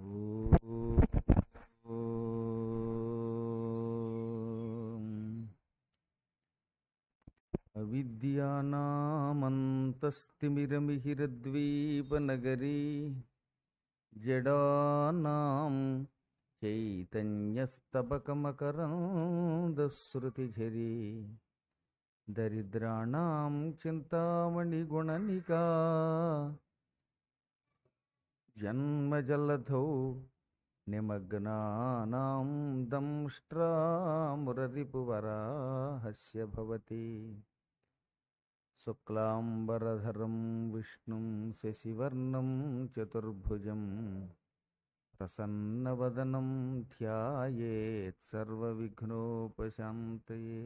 అవిద్యానామంతస్తిమిరమిహిరద్వీపనగరీ జడానాం చైతన్యస్తబకమకరందశ్రుతిఝరీ దరిద్రాణం చింతామణిగుణనికా జన్మజలధౌ నిమగ్నానాం దంష్ట్రామురరిపువరాహస్య భవతి శుక్లాంబరధరం విష్ణుం శశివర్ణం చతుర్భుజం ప్రసన్నవదనం ధ్యాయేత్ సర్వవిఘ్నోపశాంతయే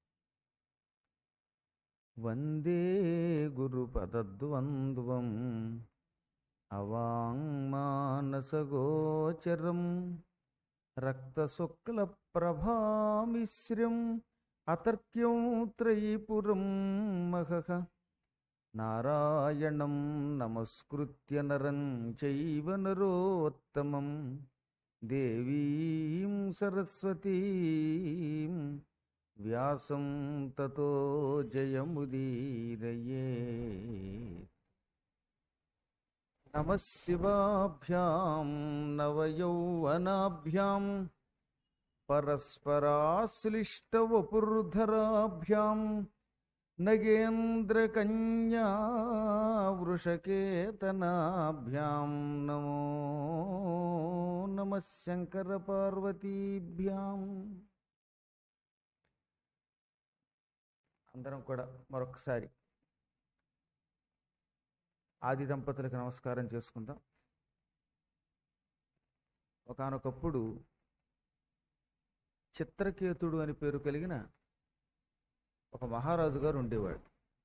వందే గురుపదద్వంద్వం అవాంగ్మానసగోచరం రక్తశుక్లప్రభామిశ్రం అతర్క్యం త్రయీపురం మహః నారాయణం నమస్కృత్య నరం చైవ నరోత్తమం దేవీం సరస్వతీం వ్యాసం తతో జయముదీరయే నమ శివాభ్యాం నవయౌవనాభ్యాం పరస్పరాశ్లిష్టవపుర్ధరాభ్యాం నగేంద్రకన్యా వృషకేతనాభ్యాం నమో నమ శంకరపార్వతీభ్యాం అందరం కూడా మరొకసారి ఆది దంపతులకు నమస్కారం చేసుకుందాం ఒకానొకప్పుడు చిత్రకేతుడు అని పేరు కలిగిన ఒక మహారాజు గారు ఉండేవాడు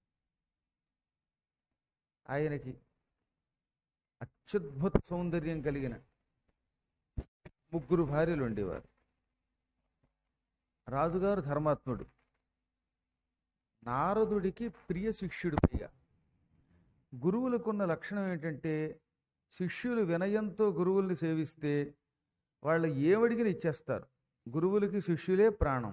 ఆయనకి అత్యద్భుత సౌందర్యం కలిగిన ముగ్గురు భార్యలు ఉండేవారు రాజుగారు ధర్మాత్ముడు నారదుడికి ప్రియ శిష్యుడు పైగా గురువులకున్న లక్షణం ఏంటంటే శిష్యులు వినయంతో గురువుల్ని సేవిస్తే వాళ్ళు ఏమడిగిన ఇచ్చేస్తారు గురువులకి శిష్యులే ప్రాణం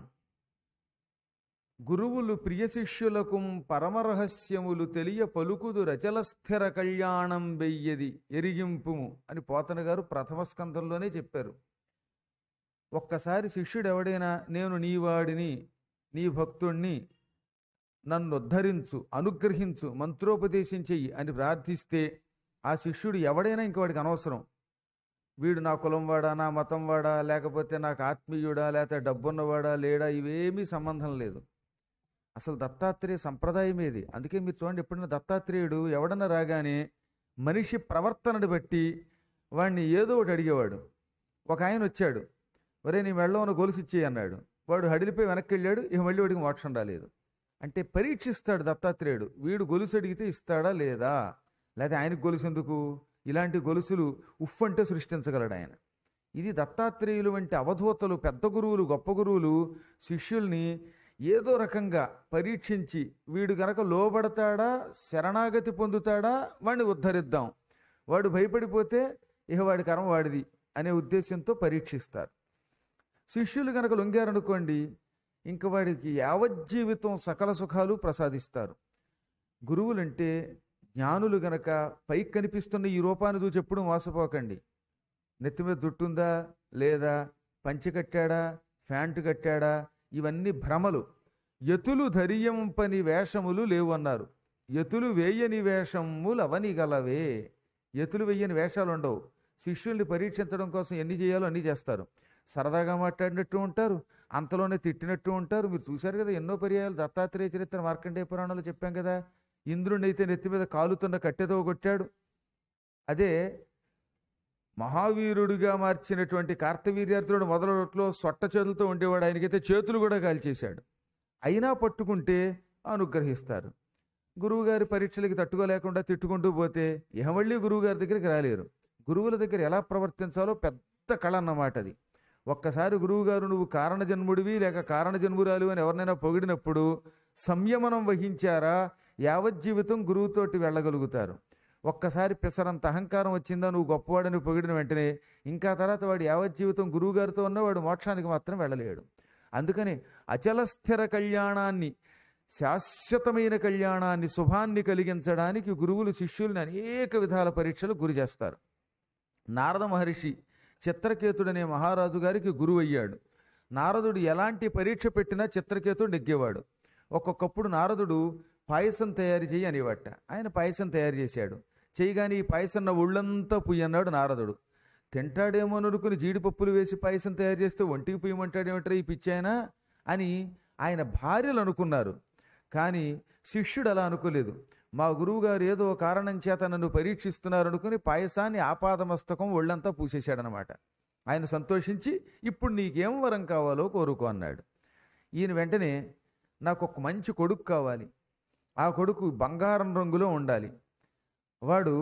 గురువులు ప్రియ శిష్యులకు పరమరహస్యములు తెలియ పలుకుదు రచల స్థిర కళ్యాణం వెయ్యది ఎరిగింపుము అని పోతన గారు ప్రథమ స్కంధంలోనే చెప్పారు ఒక్కసారి శిష్యుడు ఎవడైనా నేను నీ వాడిని నీ భక్తుణ్ణి నన్ను ఉద్ధరించు అనుగ్రహించు మంత్రోపదేశం చెయ్యి అని ప్రార్థిస్తే ఆ శిష్యుడు ఎవడైనా ఇంకోవాడికి అనవసరం వీడు నా కులం వాడా నా మతం వాడా లేకపోతే నాకు ఆత్మీయుడా లేకపోతే డబ్బున్నవాడా లేడా ఇవేమీ సంబంధం లేదు అసలు దత్తాత్రేయ సంప్రదాయం ఏది అందుకే మీరు చూడండి ఎప్పుడైనా దత్తాత్రేయుడు ఎవడన్నా రాగానే మనిషి ప్రవర్తనను బట్టి వాడిని ఏదో ఒకటి అడిగేవాడు ఒక ఆయన వచ్చాడు ఒరే నీ మెళ్ళలో ఉన్న గొలుసు ఇచ్చేయి అన్నాడు వాడు హడిలిపోయి వెనక్కి వెళ్ళాడు ఇక మళ్ళీ వాడికి మోక్షం రాలేదు అంటే పరీక్షిస్తాడు దత్తాత్రేయుడు వీడు గొలుసు అడిగితే ఇస్తాడా లేదా లేదా ఆయనకు గొలుసు ఎందుకు ఇలాంటి గొలుసులు ఉఫ్ అంటే సృష్టించగలడు ఆయన ఇది దత్తాత్రేయులు వంటి అవధూతలు పెద్ద గురువులు గొప్ప గురువులు శిష్యుల్ని ఏదో రకంగా పరీక్షించి వీడు గనక లోబడతాడా శరణాగతి పొందుతాడా వాడిని ఉద్ధరిద్దాం వాడు భయపడిపోతే ఇక వాడి కర్మ వాడిది అనే ఉద్దేశంతో పరీక్షిస్తారు శిష్యులు గనక లొంగారనుకోండి ఇంక వాడికి యావజ్జీవితం సకల సుఖాలు ప్రసాదిస్తారు గురువులంటే జ్ఞానులు గనక పైకి కనిపిస్తున్న ఈ రూపాన్ని చూసి ఎప్పుడు మోసపోకండి నెత్తి మీద జుట్టుందా లేదా పంచె కట్టాడా ఫ్యాంటు కట్టాడా ఇవన్నీ భ్రమలు యతులు ధరియంపని వేషములు లేవు అన్నారు యతులు వేయని వేషములు అవని గలవే యతులు వేయని వేషాలు ఉండవు శిష్యుల్ని పరీక్షించడం కోసం ఎన్ని చేయాలో అన్ని చేస్తారు సరదాగా మాట్లాడినట్టు ఉంటారు అంతలోనే తిట్టినట్టు ఉంటారు మీరు చూశారు కదా ఎన్నో పర్యాయాలు దత్తాత్రేయ చరిత్ర మార్కండేయ పురాణంలో చెప్పాం కదా ఇంద్రుడిని అయితే నెత్తి మీద కాలుతున్న కట్టెతో కొట్టాడు అదే మహావీరుడిగా మార్చినటువంటి కార్తవీర్యార్థుడు మొదలట్లో సొట్ట చేతులతో ఉండేవాడు ఆయనకైతే చేతులు కూడా కాల్చేశాడు అయినా పట్టుకుంటే అనుగ్రహిస్తారు గురువుగారి పరీక్షలకి తట్టుకోలేకుండా తిట్టుకుంటూ పోతే ఇహ మళ్ళీ గురువుగారి దగ్గరికి రాలేరు గురువుల దగ్గర ఎలా ప్రవర్తించాలో పెద్ద కళ అన్నమాట అది ఒక్కసారి గురువుగారు నువ్వు కారణజన్ముడివి లేక కారణజన్మురాలు అని ఎవరినైనా పొగిడినప్పుడు సంయమనం వహించారా యావజ్జీవితం గురువుతోటి వెళ్ళగలుగుతారు ఒక్కసారి పిసరంత అహంకారం వచ్చిందా నువ్వు గొప్పవాడని పొగిడిన వెంటనే ఇంకా తర్వాత వాడు యావత్ జీవితం గురువుగారితో ఉన్న వాడు మోక్షానికి మాత్రం వెళ్ళలేడు అందుకని అచల స్థిర కళ్యాణాన్ని శాశ్వతమైన కళ్యాణాన్ని శుభాన్ని కలిగించడానికి గురువులు శిష్యుల్ని అనేక విధాల పరీక్షలు గురి చేస్తారు నారద మహర్షి చిత్రకేతుడనే మహారాజు గారికి గురువు అయ్యాడు నారదుడు ఎలాంటి పరీక్ష పెట్టినా చిత్రకేతుడు నెగ్గేవాడు ఒక్కొక్కప్పుడు నారదుడు పాయసం తయారు చేయి అనేవట ఆయన పాయసం తయారు చేశాడు చేయగానే ఈ పాయసం నా ఒళ్ళంతా పుయ్యన్నాడు నారదుడు తింటాడేమో అనుకుని జీడిపప్పులు వేసి పాయసం తయారు చేస్తే ఒంటికి పుయ్యమంటాడేమిట్రా ఈ పిచ్చాయనా అని ఆయన భార్యలు అనుకున్నారు కానీ శిష్యుడు అలా అనుకోలేదు మా గురువుగారు ఏదో కారణం చేత నన్ను పరీక్షిస్తున్నారు అనుకుని పాయసాన్ని ఆపాదమస్తకం ఒళ్ళంతా పూసేశాడనమాట ఆయన సంతోషించి ఇప్పుడు నీకేం వరం కావాలో కోరుకో అన్నాడు ఈయన వెంటనే నాకు ఒక మంచి కొడుకు కావాలి ఆ కొడుకు బంగారం రంగులో ఉండాలి వాడు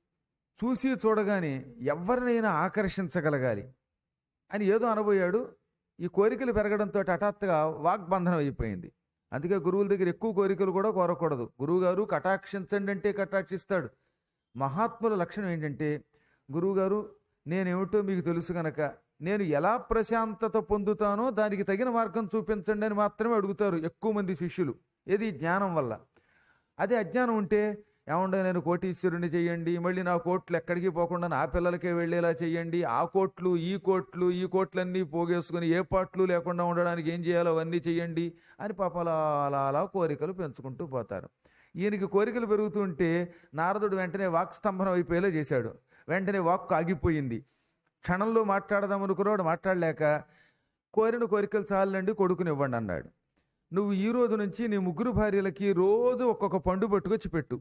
చూసి చూడగానే ఎవరినైనా ఆకర్షించగలగాలి అని ఏదో అనబోయాడు ఈ కోరికలు పెరగడంతో హఠాత్తుగా వాగ్బంధనం అయిపోయింది అందుకే గురువుల దగ్గర ఎక్కువ కోరికలు కూడా కోరకూడదు గురువుగారు కటాక్షించండి అంటే కటాక్షిస్తాడు మహాత్ముల లక్షణం ఏంటంటే గురువుగారు నేనేమిటో మీకు తెలుసు గనక నేను ఎలా ప్రశాంతత పొందుతానో దానికి తగిన మార్గం చూపించండి అని మాత్రమే అడుగుతారు ఎక్కువ మంది శిష్యులు ఏది జ్ఞానం వల్ల అదే అజ్ఞానం ఉంటే ఏమంటే నేను కోటీశ్వరుని చెయ్యండి మళ్ళీ నా కోట్లు ఎక్కడికి పోకుండా నా పిల్లలకే వెళ్ళేలా చెయ్యండి ఆ కోట్లు ఈ కోట్లు ఈ కోట్లన్నీ పోగేసుకుని ఏ పాట్లు లేకుండా ఉండడానికి ఏం చేయాలో అవన్నీ చెయ్యండి అని పాప అలా అలా అలా కోరికలు పెంచుకుంటూ పోతారు ఈయనకి కోరికలు పెరుగుతుంటే నారదుడు వెంటనే వాక్ స్తంభనం అయిపోయేలా చేశాడు వెంటనే వాక్ ఆగిపోయింది క్షణంలో మాట్లాడదాం అనుకున్నాడు మాట్లాడలేక కోరిన కోరికలు చాలండి కొడుకునివ్వండి అన్నాడు నువ్వు ఈ రోజు నుంచి నీ ముగ్గురు భార్యలకి రోజు ఒక్కొక్క పండు పట్టుకొచ్చి పెట్టు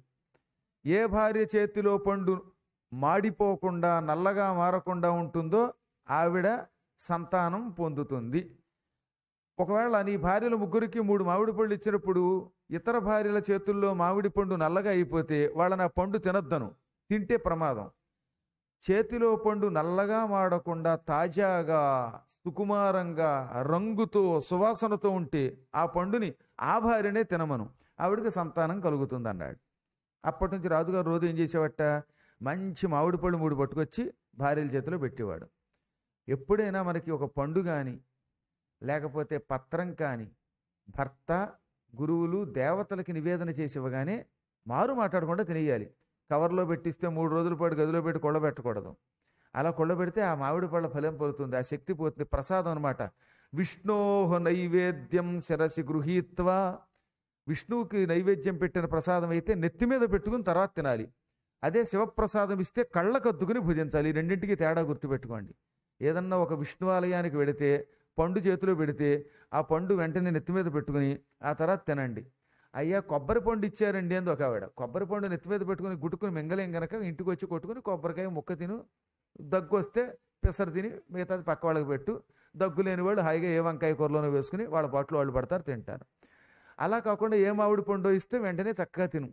ఏ భార్య చేతిలో పండు మాడిపోకుండా నల్లగా మారకుండా ఉంటుందో ఆవిడ సంతానం పొందుతుంది ఒకవేళ నీ భార్యల ముగ్గురికి మూడు మామిడి పళ్ళు ఇచ్చినప్పుడు ఇతర భార్యల చేతుల్లో మామిడి పండు నల్లగా అయిపోతే వాళ్ళని ఆ పండు తినొద్దను తింటే ప్రమాదం చేతిలో పండు నల్లగా మాడకుండా తాజాగా సుకుమారంగా రంగుతో సువాసనతో ఉంటే ఆ పండుని ఆ భార్యనే తినమను ఆవిడకి సంతానం కలుగుతుంది అన్నాడు అప్పటి నుంచి రాజుగారు రోజు ఏం చేసేవట మంచి మామిడి పళ్ళు మూడు పట్టుకొచ్చి భార్యల చేతిలో పెట్టేవాడు ఎప్పుడైనా మనకి ఒక పండు కానీ లేకపోతే పత్రం కానీ భర్త గురువులు దేవతలకి నివేదన చేసి ఇవ్వగానే మారు మాట్లాడకుండా తినేయాలి కవర్లో పెట్టిస్తే మూడు రోజుల పాటు గదిలో పెట్టి కొళ్ళబెట్టకూడదు అలా కొళ్ళబెడితే ఆ మామిడి పళ్ళ ఫలం పొలుతుంది ఆ శక్తి పోతుంది ప్రసాదం అనమాట విష్ణోహ నైవేద్యం శిరసి గృహీత్వా విష్ణువుకి నైవేద్యం పెట్టిన ప్రసాదం అయితే నెత్తి మీద పెట్టుకుని తర్వాత తినాలి అదే శివప్రసాదం ఇస్తే కళ్ళకద్దుకుని భుజించాలి ఈ రెండింటికి తేడా గుర్తుపెట్టుకోండి ఏదన్నా ఒక విష్ణు ఆలయానికి వెడితే పండు చేతిలో పెడితే ఆ పండు వెంటనే నెత్తి మీద పెట్టుకుని ఆ తర్వాత తినండి అయ్యా కొబ్బరి పండు ఇచ్చారండి అంది ఒక ఆవిడ కొబ్బరి పండు నెత్తి మీద పెట్టుకుని గుట్టుకుని మింగలేం గనక ఇంటికి వచ్చి కొట్టుకుని కొబ్బరికాయ ముక్క తిను దగ్గు వస్తే పెసరు తిని మిగతాది పక్క వాళ్ళకి పెట్టు దగ్గు లేని వాళ్ళు హాయిగా ఏ వంకాయ కూరలోనో వేసుకుని వాళ్ళ పాటలు వాళ్ళు పడతారు తింటారు అలా కాకుండా ఏ మామిడి పండు ఇస్తే వెంటనే చక్కగా తిను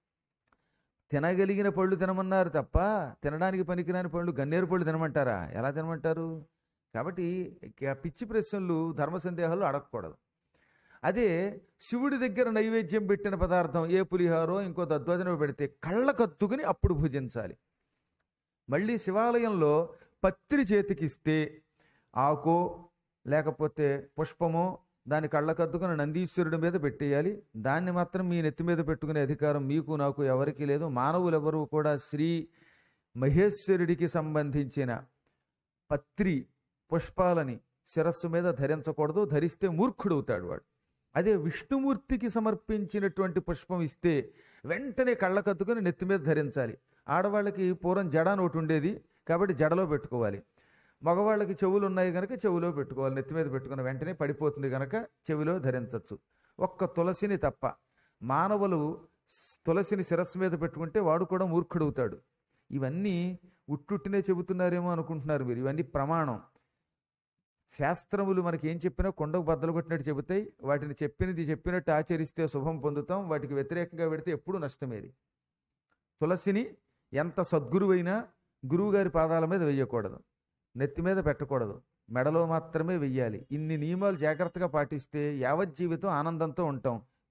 తినగలిగిన పళ్ళు తినమన్నారు తప్ప తినడానికి పనికిరాని పళ్ళు గన్నేరు పళ్ళు తినమంటారా ఎలా తినమంటారు కాబట్టి ఇక పిచ్చి ప్రశ్నలు ధర్మ సందేహాలు అడగకూడదు అదే శివుడి దగ్గర నైవేద్యం పెట్టిన పదార్థం ఏ పులిహారో ఇంకో దద్వజనం పెడితే కళ్ళ కత్తుకుని అప్పుడు భుజించాలి మళ్ళీ శివాలయంలో పత్రి చేతికిస్తే ఆకో లేకపోతే పుష్పమో దాని కళ్ళకద్దుకుని నందీశ్వరుడి మీద పెట్టేయాలి దాన్ని మాత్రం మీ నెత్తి మీద పెట్టుకునే అధికారం మీకు నాకు ఎవరికీ లేదు మానవులు ఎవరు కూడా శ్రీ మహేశ్వరుడికి సంబంధించిన పత్రి పుష్పాలని శిరస్సు మీద ధరించకూడదు ధరిస్తే మూర్ఖుడవుతాడు వాడు అదే విష్ణుమూర్తికి సమర్పించినటువంటి పుష్పం ఇస్తే వెంటనే కళ్ళకద్దుకుని నెత్తి మీద ధరించాలి ఆడవాళ్ళకి పూర్వం జడ అని ఒకటి ఉండేది కాబట్టి జడలో పెట్టుకోవాలి మగవాళ్ళకి చెవులు ఉన్నాయి కనుక చెవిలో పెట్టుకోవాలి నెత్తి మీద పెట్టుకున్న వెంటనే పడిపోతుంది కనుక చెవిలో ధరించవచ్చు ఒక్క తులసిని తప్ప మానవులు స్- తులసిని శిరస్సు మీద పెట్టుకుంటే వాడు కూడా మూర్ఖుడవుతాడు ఇవన్నీ ఉట్టుట్టినే చెబుతున్నారేమో అనుకుంటున్నారు మీరు ఇవన్నీ ప్రమాణం శాస్త్రములు మనకి ఏం చెప్పినా కొండకు బద్దలు కొట్టినట్టు చెబుతాయి వాటిని చెప్పినది చెప్పినట్టు ఆచరిస్తే శుభం పొందుతాం వాటికి వ్యతిరేకంగా పెడితే ఎప్పుడూ నష్టమేది తులసిని ఎంత సద్గురువైనా గురువుగారి పాదాల మీద వెయ్యకూడదు నెత్తి మీద పెట్టకూడదు మెడలో మాత్రమే వెయ్యాలి ఇన్ని నియమాలు జాగ్రత్తగా పాటిస్తే యావజ్జీవితం ఆనందంతో ఉంటాం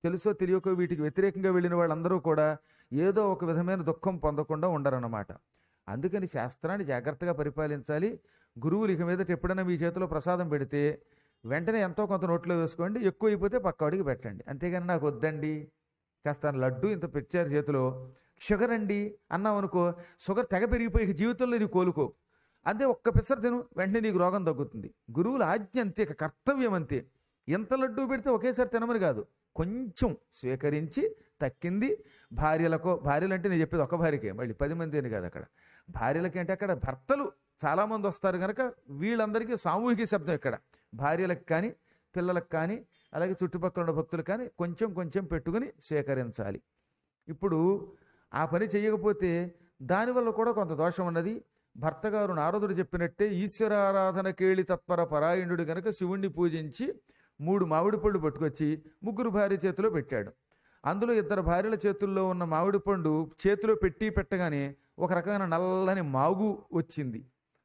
తెలుసో తెలియకో వీటికి వ్యతిరేకంగా వెళ్ళిన వాళ్ళందరూ కూడా ఏదో ఒక విధమైన దుఃఖం పొందకుండా ఉండరన్నమాట అందుకని శాస్త్రాన్ని జాగ్రత్తగా పరిపాలించాలి గురువులు ఇక మీదట ఎప్పుడైనా మీ చేతిలో ప్రసాదం పెడితే వెంటనే ఎంతో కొంత నోట్లో వేసుకోండి ఎక్కువ అయిపోతే పక్కవాడికి పెట్టండి అంతేగాని నాకు వద్దండి కాస్త లడ్డు ఇంత పెట్టారు చేతిలో షుగర్ అండి అన్నాం అనుకో షుగర్ తెగ పెరిగిపోయి ఇక జీవితంలో నీ కోలుకో అంతే ఒక్క పిసర తిను వెంటనే నీకు రోగం తగ్గుతుంది గురువుల ఆజ్ఞ అంతే ఇక కర్తవ్యం అంతే ఎంత లడ్డు పెడితే ఒకేసారి తినమని కాదు కొంచెం స్వీకరించి తక్కింది భార్యలకో భార్యలు అంటే నేను చెప్పేది ఒక భార్యకే మళ్ళీ పది మంది అని కాదు అక్కడ భార్యలకి అంటే అక్కడ భర్తలు చాలామంది వస్తారు కనుక వీళ్ళందరికీ సామూహిక శబ్దం ఇక్కడ భార్యలకు కానీ పిల్లలకు కానీ అలాగే చుట్టుపక్కల ఉన్న భక్తులు కానీ కొంచెం కొంచెం పెట్టుకుని స్వీకరించాలి ఇప్పుడు ఆ పని చేయకపోతే దానివల్ల కూడా కొంత దోషం ఉన్నది భర్త గారు నారదుడు చెప్పినట్టే ఈశ్వరారాధన కేళి తత్పర పరాయణుడు గనక శివుణ్ణి పూజించి మూడు మామిడి పళ్ళు పట్టుకొచ్చి ముగ్గురు భార్య చేతిలో పెట్టాడు అందులో ఇద్దరు భార్యల చేతుల్లో ఉన్న మామిడి పండు చేతిలో పెట్టి పెట్టగానే ఒక రకమైన నల్లని మాగు వచ్చింది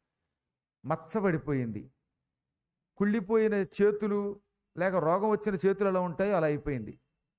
మచ్చబడిపోయింది కుళ్ళిపోయిన చేతులు లేక రోగం వచ్చిన చేతులు ఎలా ఉంటాయో అలా అయిపోయింది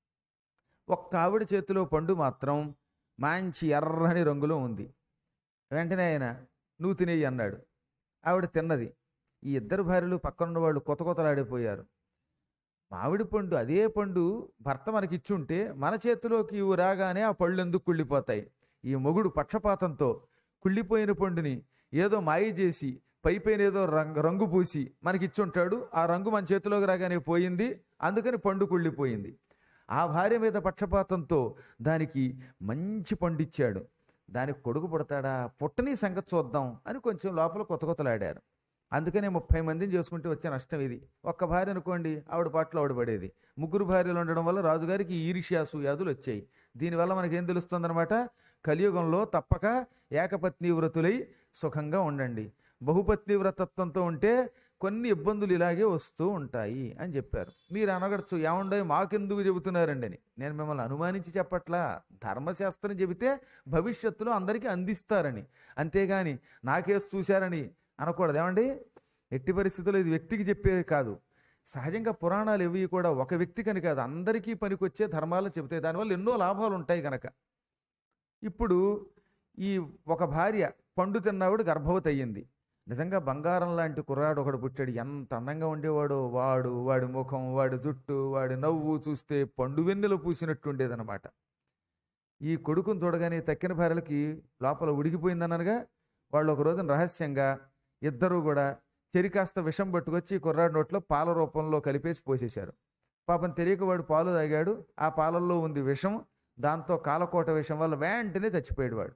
ఒక్క ఆవిడ చేతిలో పండు మాత్రం మంచి ఎర్రని రంగులో ఉంది వెంటనే ఆయన నువ్వు తినేయి అన్నాడు ఆవిడ తిన్నది ఈ ఇద్దరు భార్యలు పక్కనున్న వాళ్ళు కొత్త కొత్తలాడిపోయారు మామిడి పండు అదే పండు భర్త మనకి ఇచ్చుంటే మన చేతిలోకి ఇవి రాగానే ఆ పళ్ళు ఎందుకు కుళ్ళిపోతాయి ఈ మొగుడు పక్షపాతంతో కుళ్ళిపోయిన పండుని ఏదో మాయ చేసి పైపైన ఏదో రంగు రంగు పూసి మనకి ఇచ్చుంటాడు ఆ రంగు మన చేతిలోకి రాగానే పోయింది అందుకని పండు కుళ్ళిపోయింది ఆ భార్య మీద పక్షపాతంతో దానికి మంచి పండు ఇచ్చాడు దానికి కొడుకు పుడతాడా పుట్టని సంగతి చూద్దాం అని కొంచెం లోపల కొత్త కొత్తలాడారు అందుకనే ముప్పై మందిని చేసుకుంటే వచ్చే నష్టం ఇది ఒక్క భార్య అనుకోండి ఆవిడ పాటలో ఆవిడ పడేది ముగ్గురు భార్యలు ఉండడం వల్ల రాజుగారికి ఈర్ష్యాసు వ్యాధులు వచ్చాయి దీనివల్ల మనకేం తెలుస్తుందన్నమాట కలియుగంలో తప్పక ఏకపత్ని వ్రతులై సుఖంగా ఉండండి బహుపత్ని వ్రతత్వంతో ఉంటే కొన్ని ఇబ్బందులు ఇలాగే వస్తూ ఉంటాయి అని చెప్పారు మీరు అనగడచ్చు ఏముండో మాకెందుకు చెబుతున్నారండి అని నేను మిమ్మల్ని అనుమానించి చెప్పట్లా ధర్మశాస్త్రం చెబితే భవిష్యత్తులో అందరికీ అందిస్తారని అంతేగాని నాకేసి చూశారని అనకూడదు ఏమండి ఎట్టి పరిస్థితుల్లో ఇది వ్యక్తికి చెప్పేది కాదు సహజంగా పురాణాలు ఇవి కూడా ఒక వ్యక్తికని కాదు అందరికీ పనికొచ్చే ధర్మాలు చెబుతాయి దానివల్ల ఎన్నో లాభాలు ఉంటాయి కనుక ఇప్పుడు ఈ ఒక భార్య పండు తిన్నావిడ గర్భవతి అయ్యింది నిజంగా బంగారం లాంటి కుర్రాడు ఒకడు పుట్టాడు ఎంత అందంగా ఉండేవాడో వాడు వాడి ముఖం వాడి జుట్టు వాడి నవ్వు చూస్తే పండు వెన్నెల పూసినట్టు ఉండేదన్నమాట ఈ కొడుకుని చూడగానే తక్కిన భార్యలకి లోపల ఉడికిపోయిందనగా వాళ్ళు ఒక రోజున రహస్యంగా ఇద్దరూ కూడా చెరికాస్త విషం పట్టుకొచ్చి ఈ కుర్రాడి నోట్లో పాల రూపంలో కలిపేసి పోసేశారు పాపం తెలియక వాడు పాలు తాగాడు ఆ పాలల్లో ఉంది విషం దాంతో కాలకోట విషం వల్ల వెంటనే చచ్చిపోయాడు వాడు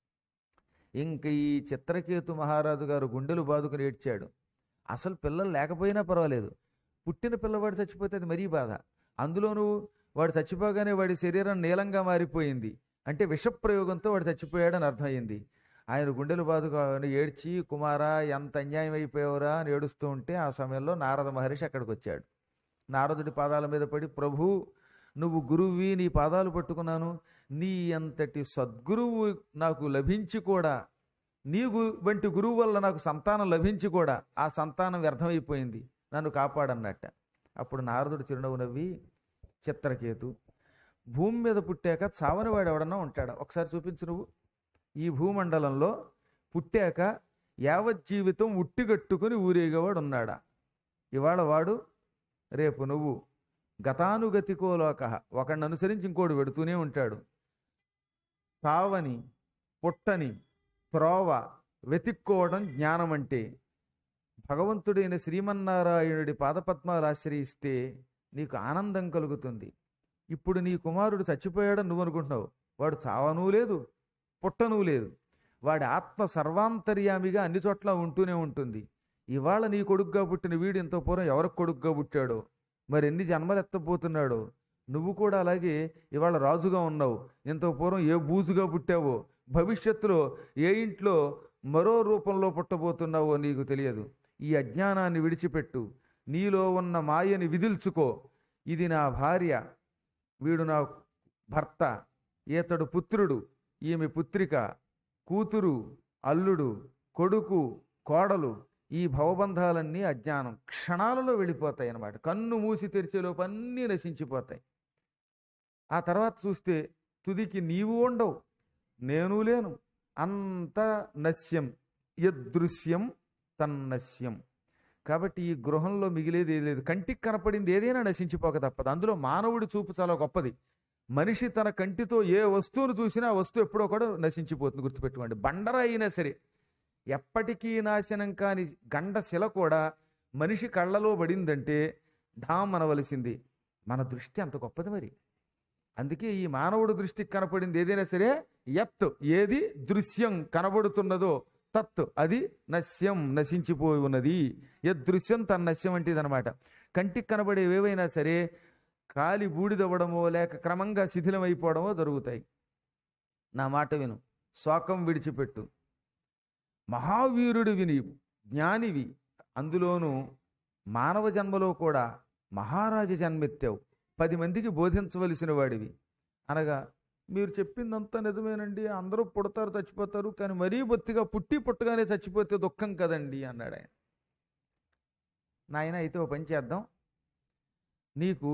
ఇంక ఈ చిత్రకేతు మహారాజు గారు గుండెలు బాదుకుని ఏడ్చాడు అసలు పిల్లలు లేకపోయినా పర్వాలేదు పుట్టిన పిల్లవాడు చచ్చిపోతే అది మరీ బాధ అందులోనూ వాడు చచ్చిపోగానే వాడి శరీరం నీలంగా మారిపోయింది అంటే విషప్రయోగంతో వాడు చచ్చిపోయాడని అర్థమైంది ఆయన గుండెలు బాదుకొని ఏడ్చి కుమారా ఎంత అన్యాయం అయిపోయావురా అని ఏడుస్తూ ఉంటే ఆ సమయంలో నారద మహర్షి అక్కడికి వచ్చాడు నారదుడి పాదాల మీద పడి ప్రభు నువ్వు గురువువి నీ పాదాలు పట్టుకున్నాను నీ అంతటి సద్గురువు నాకు లభించి కూడా నీ గు- వంటి గురువు వల్ల నాకు సంతానం లభించి కూడా ఆ సంతానం వ్యర్థమైపోయింది నన్ను కాపాడన్నట్ట అప్పుడు నారదుడు చిరునవ్వు నవ్వి చిత్రకేతు భూమి మీద పుట్టాక చావనివాడు ఎవడన్నా ఉంటాడా ఒకసారి చూపించు నువ్వు ఈ భూమండలంలో పుట్టాక యావజ్జీవితం ఉట్టిగట్టుకుని ఊరేగేవాడు ఉన్నాడా ఇవాళ వాడు రేపు నువ్వు గతానుగతికో లోక ఒకడిని అనుసరించి ఇంకోడు పెడుతూనే ఉంటాడు తావని పుట్టని త్రోవ వెతిక్కోవడం జ్ఞానం అంటే భగవంతుడైన శ్రీమన్నారాయణుడి పాదపద్మాలు ఆశ్రయిస్తే నీకు ఆనందం కలుగుతుంది ఇప్పుడు నీ కుమారుడు చచ్చిపోయాడని నువ్వు అనుకుంటున్నావు వాడు చావనూ లేదు పుట్టనూ లేదు వాడి ఆత్మ సర్వాంతర్యామిగా అన్ని చోట్ల ఉంటూనే ఉంటుంది ఇవాళ నీ కొడుకుగా పుట్టిన వీడు ఇంత పూర్వం ఎవరికి కొడుకుగా పుట్టాడో మరి ఎన్ని జన్మలు ఎత్తపోతున్నాడో నువ్వు కూడా అలాగే ఇవాళ రాజుగా ఉన్నావు ఇంత పూర్వం ఏ బూజుగా పుట్టావో భవిష్యత్తులో ఏ ఇంట్లో మరో రూపంలో పుట్టబోతున్నావో నీకు తెలియదు ఈ అజ్ఞానాన్ని విడిచిపెట్టు నీలో ఉన్న మాయని విదిల్చుకో ఇది నా భార్య వీడు నా భర్త ఈతడు పుత్రుడు ఈమె పుత్రిక కూతురు అల్లుడు కొడుకు కోడలు ఈ భవబంధాలన్నీ అజ్ఞానం క్షణాలలో వెళ్ళిపోతాయి అన్నమాట కన్ను మూసి తెరిచేలోపు అన్నీ నశించిపోతాయి ఆ తర్వాత చూస్తే తుదికి నీవు ఉండవు నేను లేను అంత నశ్యం యదృశ్యం తన్నశ్యం కాబట్టి ఈ గృహంలో మిగిలేది ఏది లేదు కంటికి కనపడింది ఏదైనా నశించిపోక తప్పదు అందులో మానవుడి చూపు చాలా గొప్పది మనిషి తన కంటితో ఏ వస్తువును చూసినా ఆ వస్తువు ఎప్పుడో కూడా నశించిపోతుంది గుర్తుపెట్టుకోండి బండర అయినా సరే ఎప్పటికీ నాశనం కాని గండ శిల కూడా మనిషి కళ్ళలో పడిందంటే ఢామ్ అనవలసింది మన దృష్టి అంత గొప్పది మరి అందుకే ఈ మానవుడి దృష్టికి కనపడింది ఏదైనా సరే యత్ ఏది దృశ్యం కనబడుతున్నదో తత్ అది నశ్యం నశించిపోయి ఉన్నది యదృశ్యం తన నశ్యం అంటే ఇదనమాట కంటికి కనబడేవి ఏవైనా సరే కాలి బూడిదవ్వడమో లేక క్రమంగా శిథిలమైపోవడమో జరుగుతాయి నా మాట విను శోకం విడిచిపెట్టు మహావీరుడివి నీవు జ్ఞానివి అందులోనూ మానవ జన్మలో కూడా మహారాజ జన్మెత్తావు పది మందికి బోధించవలసిన వాడివి అనగా మీరు చెప్పిందంతా నిజమేనండి అందరూ పుడతారు చచ్చిపోతారు కానీ మరీ బొత్తిగా పుట్టి పుట్టగానే చచ్చిపోతే దుఃఖం కదండి అన్నాడు ఆయన నాయన అయితే ఓ పని చేద్దాం నీకు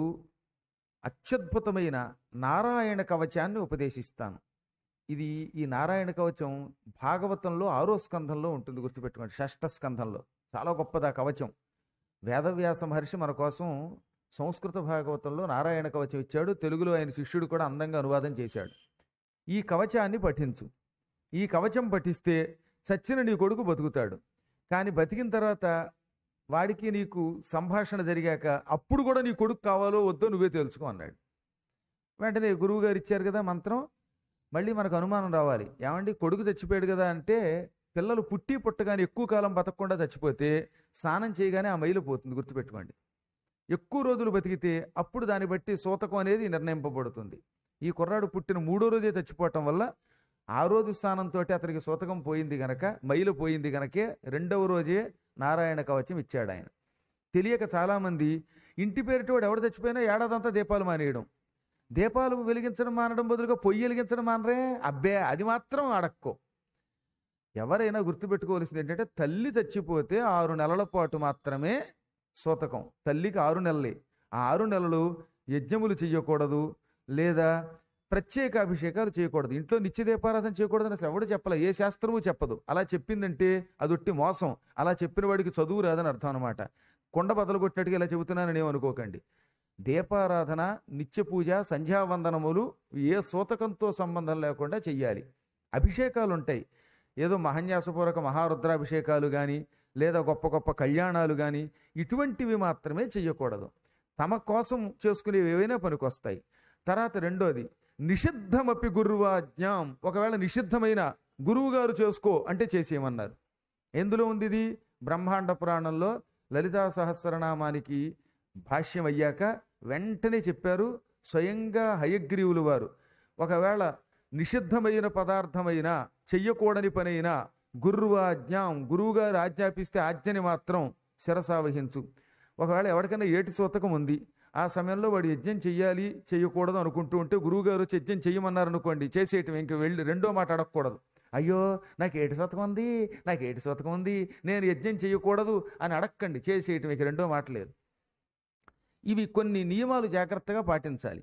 అత్యద్భుతమైన నారాయణ కవచాన్ని ఉపదేశిస్తాను ఇది ఈ నారాయణ కవచం భాగవతంలో ఆరో స్కంధంలో ఉంటుంది గుర్తుపెట్టుకోండి షష్ఠ స్కంధంలో చాలా గొప్పది ఆ కవచం వేదవ్యాస మహర్షి మన కోసం సంస్కృత భాగవతంలో నారాయణ కవచం ఇచ్చాడు తెలుగులో ఆయన శిష్యుడు కూడా అందంగా అనువాదం చేశాడు ఈ కవచాన్ని పఠించు ఈ కవచం పఠిస్తే చచ్చిన నీ కొడుకు బతుకుతాడు కానీ బతికిన తర్వాత వాడికి నీకు సంభాషణ జరిగాక అప్పుడు కూడా నీ కొడుకు కావాలో వద్దో నువ్వే తెలుసుకో అన్నాడు వెంటనే గురువు గారు ఇచ్చారు కదా మంత్రం మళ్ళీ మనకు అనుమానం రావాలి ఏమండి కొడుకు చచ్చిపోయాడు కదా అంటే పిల్లలు పుట్టి పుట్టగానే ఎక్కువ కాలం బతకకుండా చచ్చిపోతే స్నానం చేయగానే ఆ మైలు పోతుంది గుర్తుపెట్టుకోండి ఎక్కువ రోజులు బతికితే అప్పుడు దాన్ని బట్టి సూతకం అనేది నిర్ణయింపబడుతుంది ఈ కుర్రాడు పుట్టిన మూడో రోజే చచ్చిపోవటం వల్ల ఆ రోజు స్నానంతో అతనికి సూతకం పోయింది గనక మైలు పోయింది గనకే రెండవ రోజే నారాయణ కవచం ఇచ్చాడు ఆయన తెలియక చాలామంది ఇంటి పేరిటి వాడు ఎవడు చచ్చిపోయినా ఏడాదంతా దీపాలు మానేయడం దీపాలు వెలిగించడం మానడం బదులుగా పొయ్యి వెలిగించడం మానరే అబ్బే అది మాత్రం అడక్కో ఎవరైనా గుర్తుపెట్టుకోవాల్సింది ఏంటంటే తల్లి చచ్చిపోతే ఆరు నెలల పాటు మాత్రమే సూతకం తల్లికి ఆరు నెలలే ఆ ఆరు నెలలు యజ్ఞములు చెయ్యకూడదు లేదా ప్రత్యేక అభిషేకాలు చేయకూడదు ఇంట్లో నిత్య దీపారాధన చేయకూడదని అసలు ఎవడు చెప్పలే ఏ శాస్త్రము చెప్పదు అలా చెప్పిందంటే అది ఒట్టి మోసం అలా చెప్పిన వాడికి చదువు రాదని అర్థం అనమాట కొండ బదలు కొట్టినట్టుగా ఇలా చెబుతున్నానని ఏమనుకోకండి దీపారాధన నిత్య పూజ సంధ్యావందనములు ఏ సూతకంతో సంబంధం లేకుండా చెయ్యాలి అభిషేకాలు ఉంటాయి ఏదో మహన్యాసపూర్వక మహారుద్రాభిషేకాలు కానీ లేదా గొప్ప గొప్ప కళ్యాణాలు కానీ ఇటువంటివి మాత్రమే చెయ్యకూడదు తమ కోసం చేసుకునేవి ఏవైనా పనికొస్తాయి తర్వాత రెండోది నిషిద్ధమపి గురువాజ్ఞాం ఒకవేళ నిషిద్ధమైన గురువుగారు చేసుకో అంటే చేసేయమన్నారు ఎందులో ఉంది ఇది బ్రహ్మాండ పురాణంలో లలితా సహస్రనామానికి భాష్యం అయ్యాక వెంటనే చెప్పారు స్వయంగా హయగ్రీవులు వారు ఒకవేళ నిషిద్ధమైన పదార్థమైన చెయ్యకూడని పనైనా గురువాజ్ఞాం గురువుగారు ఆజ్ఞాపిస్తే ఆజ్ఞని మాత్రం శిరసావహించు ఒకవేళ ఎవరికైనా ఏటి సూతకం ఉంది ఆ సమయంలో వాడు యజ్ఞం చెయ్యాలి చెయ్యకూడదు అనుకుంటూ ఉంటే గురువుగారు వచ్చి యజ్ఞం చెయ్యమన్నారు అనుకోండి చేసేయటం ఇంక వెళ్ళి రెండో మాట అడగకూడదు అయ్యో నాకు ఏటి శతకం ఉంది నాకు ఏటి శతకం ఉంది నేను యజ్ఞం చేయకూడదు అని అడక్కండి చేసేయటం ఇక రెండో మాట లేదు ఇవి కొన్ని నియమాలు జాగ్రత్తగా పాటించాలి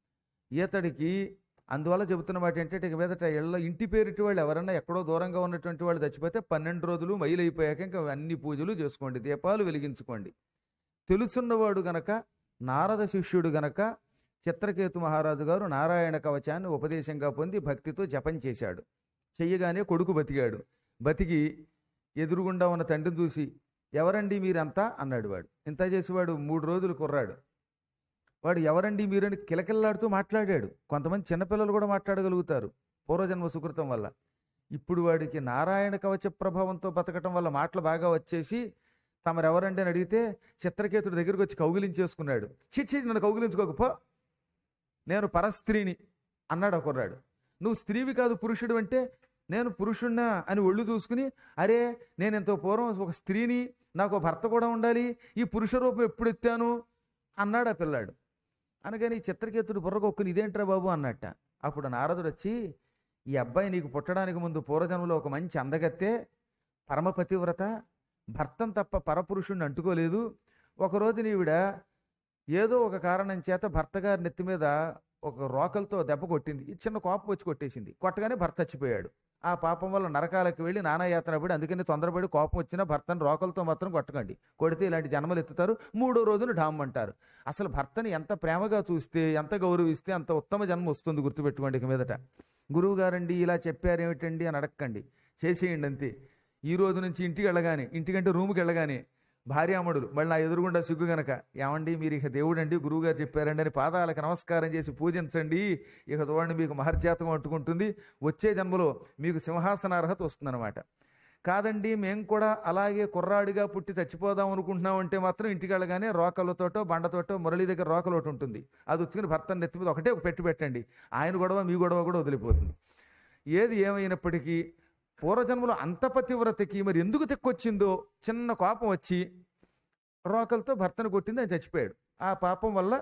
ఈతడికి అందువల్ల చెబుతున్న మాట ఏంటంటే ఇక మీదట ఇళ్ళ ఇంటి పేరిటి వాళ్ళు ఎవరన్నా ఎక్కడో దూరంగా ఉన్నటువంటి వాళ్ళు చచ్చిపోతే పన్నెండు రోజులు మైలైపోయాక ఇంకా అన్ని పూజలు చేసుకోండి దీపాలు వెలిగించుకోండి తెలుసున్నవాడు గనక నారద శిష్యుడు గనక చిత్రకేతు మహారాజు గారు నారాయణ కవచాన్ని ఉపదేశంగా పొంది భక్తితో జపం చేశాడు చెయ్యగానే కొడుకు బతికాడు బతికి ఎదురుగుండా ఉన్న తండ్రిని చూసి ఎవరండి మీరంతా అన్నాడు వాడు ఇంత చేసేవాడు మూడు రోజులు కుర్రాడు వాడు ఎవరండి మీరని కిలకిల్లాడుతూ మాట్లాడాడు కొంతమంది చిన్నపిల్లలు కూడా మాట్లాడగలుగుతారు పూర్వజన్మ సుకృతం వల్ల ఇప్పుడు వాడికి నారాయణ కవచ ప్రభావంతో బతకటం వల్ల మాటలు బాగా వచ్చేసి తమరెవరండి అని అడిగితే చిత్రకేతుడి దగ్గరికి వచ్చి కౌగిలించేసుకున్నాడు చిచ్చి నన్ను కౌగిలించుకోకపో నేను పరస్త్రీని అన్నాడు ఒక కుర్రాడు నువ్వు స్త్రీవి కాదు పురుషుడు అంటే నేను పురుషుణ్ణా అని ఒళ్ళు చూసుకుని అరే నేను ఎంతో పూర్వం ఒక స్త్రీని నాకు భర్త కూడా ఉండాలి ఈ పురుష రూపం ఎప్పుడు ఎత్తాను అన్నాడు ఆ పిల్లాడు అనగాని చిత్రకేతుడు బుర్రకొక్కుని ఇదేంట్రా బాబు అన్నట్ట అప్పుడు నారదుడు వచ్చి ఈ అబ్బాయి నీకు పుట్టడానికి ముందు పూర్వజన్మలో ఒక మంచి అందగత్తే పరమపతివ్రత భర్తం తప్ప పరపురుషుణ్ణి అంటుకోలేదు ఒకరోజు నీవిడ ఏదో ఒక కారణం చేత భర్త గారి నెత్తి మీద ఒక రోకలతో దెబ్బ కొట్టింది ఈ చిన్న కోపం వచ్చి కొట్టేసింది కొట్టగానే భర్త చచ్చిపోయాడు ఆ పాపం వల్ల నరకాలకు వెళ్ళి నానాయాతన పడి అందుకని తొందరపడి కోపం వచ్చిన భర్తను రోకలతో మాత్రం కొట్టకండి కొడితే ఇలాంటి జన్మలు ఎత్తుతారు మూడో రోజున డామ్ అంటారు అసలు భర్తని ఎంత ప్రేమగా చూస్తే ఎంత గౌరవిస్తే అంత ఉత్తమ జన్మ వస్తుంది గుర్తుపెట్టుకోండి ఇక మీదట గురువు గారండి ఇలా చెప్పారేమిటండి అని అడగండి చేసేయండి అంతే ఈ రోజు నుంచి ఇంటికి వెళ్ళగానే ఇంటికంటే రూమ్కి వెళ్ళగానే భార్యామణులు మళ్ళీ నా ఎదురుగుండా సిగ్గు గనక ఏమండి మీరు ఇక దేవుడండి గురువుగారు చెప్పారండి అని పాదాలకు నమస్కారం చేసి పూజించండి ఇక చూడండి మీకు మహర్జాతకం అంటుకుంటుంది వచ్చే జన్మలో మీకు సింహాసనార్హత వస్తుందన్నమాట కాదండి మేము కూడా అలాగే కుర్రాడిగా పుట్టి చచ్చిపోదాం అనుకుంటున్నాం అంటే మాత్రం ఇంటికి వెళ్ళగానే రోకలతోటో బండతోటో మురళి దగ్గర రోకలు ఒకటి ఉంటుంది అది వచ్చుకుని భర్తను నెత్తి మీద ఒకటే ఒక పెట్టి పెట్టండి ఆయన గొడవ మీ గొడవ కూడా వదిలిపోతుంది ఏది ఏమైనప్పటికీ పూర్వజన్మలో అంత పతివ్రతకి మరి ఎందుకు తెక్కొచ్చిందో చిన్న కోపం వచ్చి రోకలతో భర్తను కొట్టింది ఆయన చచ్చిపోయాడు ఆ పాపం వల్ల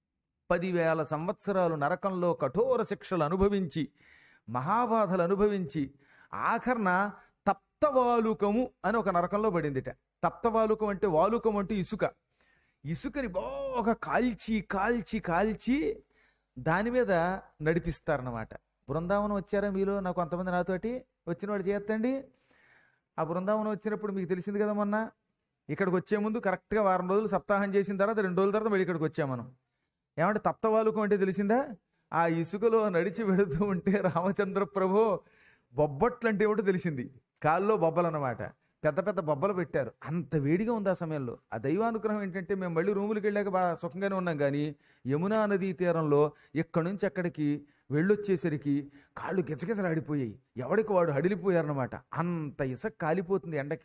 పదివేల సంవత్సరాలు నరకంలో కఠోర శిక్షలు అనుభవించి మహాబాధలు అనుభవించి ఆఖరణ తప్తవాలుకము అని ఒక నరకంలో పడిందిట తప్తవాలుకం అంటే వాలుకం అంటే ఇసుక ఇసుకని బాగా కాల్చి కాల్చి కాల్చి దాని మీద నడిపిస్తారన్నమాట బృందావనం వచ్చారా మీలో నాకు కొంతమంది నాతోటి వచ్చిన వాడు చేయొద్దండి ఆ బృందావనం వచ్చినప్పుడు మీకు తెలిసింది కదా మొన్న ఇక్కడికి వచ్చే ముందు కరెక్ట్గా వారం రోజులు సప్తాహం చేసిన తర్వాత రెండు రోజుల తర్వాత మళ్ళీ ఇక్కడికి వచ్చాం మనం ఏమంటే తప్తవాలుకం అంటే తెలిసిందా ఆ ఇసుకలో నడిచి వెళుతూ ఉంటే రామచంద్ర ప్రభు బొబ్బట్లు అంటే ఏమిటో తెలిసింది కాల్లో బొబ్బలు అన్నమాట పెద్ద పెద్ద బొబ్బలు పెట్టారు అంత వేడిగా ఉంది ఆ సమయంలో ఆ దైవానుగ్రహం ఏంటంటే మేము మళ్ళీ రూములకు వెళ్ళాక బాగా సుఖంగానే ఉన్నాం కానీ యమునా నదీ తీరంలో ఇక్కడి నుంచి అక్కడికి వెళ్ళొచ్చేసరికి కాళ్ళు గిజగిజలాడిపోయాయి ఎవడికి వాడు హడిలిపోయారన్నమాట అంత ఇసుక కాలిపోతుంది ఎండకి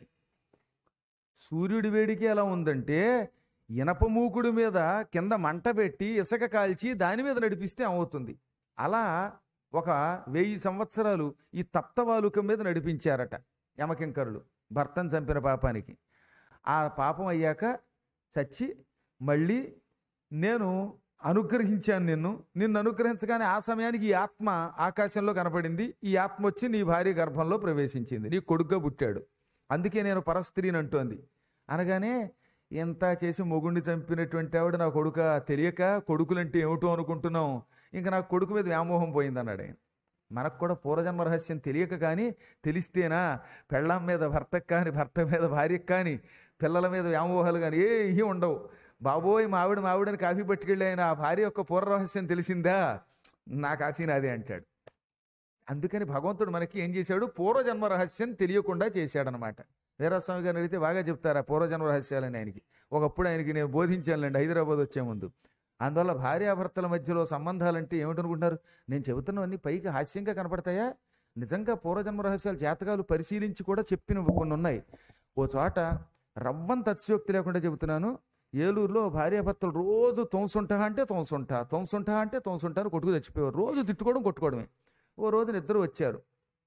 సూర్యుడి వేడికి ఎలా ఉందంటే ఇనప మూకుడు మీద కింద మంట పెట్టి ఇసుక కాల్చి దాని మీద నడిపిస్తే అవుతుంది అలా ఒక వెయ్యి సంవత్సరాలు ఈ తప్తవాలుకం మీద నడిపించారట యమకింకరులు భర్తను చంపిన పాపానికి ఆ పాపం అయ్యాక చచ్చి మళ్ళీ నేను అనుగ్రహించాను నిన్ను నిన్ను అనుగ్రహించగానే ఆ సమయానికి ఈ ఆత్మ ఆకాశంలో కనపడింది ఈ ఆత్మ వచ్చి నీ భార్య గర్భంలో ప్రవేశించింది నీ కొడుగ్గా పుట్టాడు అందుకే నేను పరస్త్రీని అంటోంది అనగానే ఎంత చేసి మొగుడిని చంపినటువంటి ఆవిడ నా కొడుక తెలియక కొడుకులంటే ఏమిటో అనుకుంటున్నాం ఇంకా నాకు కొడుకు మీద వ్యామోహం పోయింది అన్నాడు ఆయన మనకు కూడా పూర్వజన్మ రహస్యం తెలియక కానీ తెలిస్తేనా పెళ్ళాం మీద భర్తకు కానీ భర్త మీద భార్యకు కానీ పిల్లల మీద వ్యామోహాలు కానీ ఏ ఉండవు బాబోయ్ మావిడ మావిడని కాఫీ పట్టుకెళ్ళి ఆయన ఆ భార్య యొక్క పూర్వ రహస్యం తెలిసిందా నా కాఫీ నాదే అంటాడు అందుకని భగవంతుడు మనకి ఏం చేశాడు పూర్వజన్మ రహస్యం తెలియకుండా చేశాడనమాట వీరస్వామి గారిని అడిగితే బాగా చెప్తారు ఆ పూర్వజన్మ రహస్యాలని ఆయనకి ఒకప్పుడు ఆయనకి నేను బోధించానులేండి హైదరాబాద్ వచ్చే ముందు అందువల్ల భార్యాభర్తల మధ్యలో సంబంధాలంటే ఏమిటనుకుంటున్నారు నేను చెబుతున్నవన్నీ పైకి హాస్యంగా కనపడతాయా నిజంగా పూర్వజన్మ రహస్యాలు జాతకాలు పరిశీలించి కూడా చెప్పినవి కొన్ని ఉన్నాయి ఓ చోట రవ్వంత అతిశయోక్తి లేకుండా చెబుతున్నాను ఏలూరులో భార్యాభర్తలు రోజు తొంసుంటా అంటే తొంసుంటా తొంసుంటా అంటే తొంసుంటా అని కొట్టుకు తెచ్చిపోయారు రోజు తిట్టుకోవడం కొట్టుకోవడమే ఓ రోజున ఇద్దరు వచ్చారు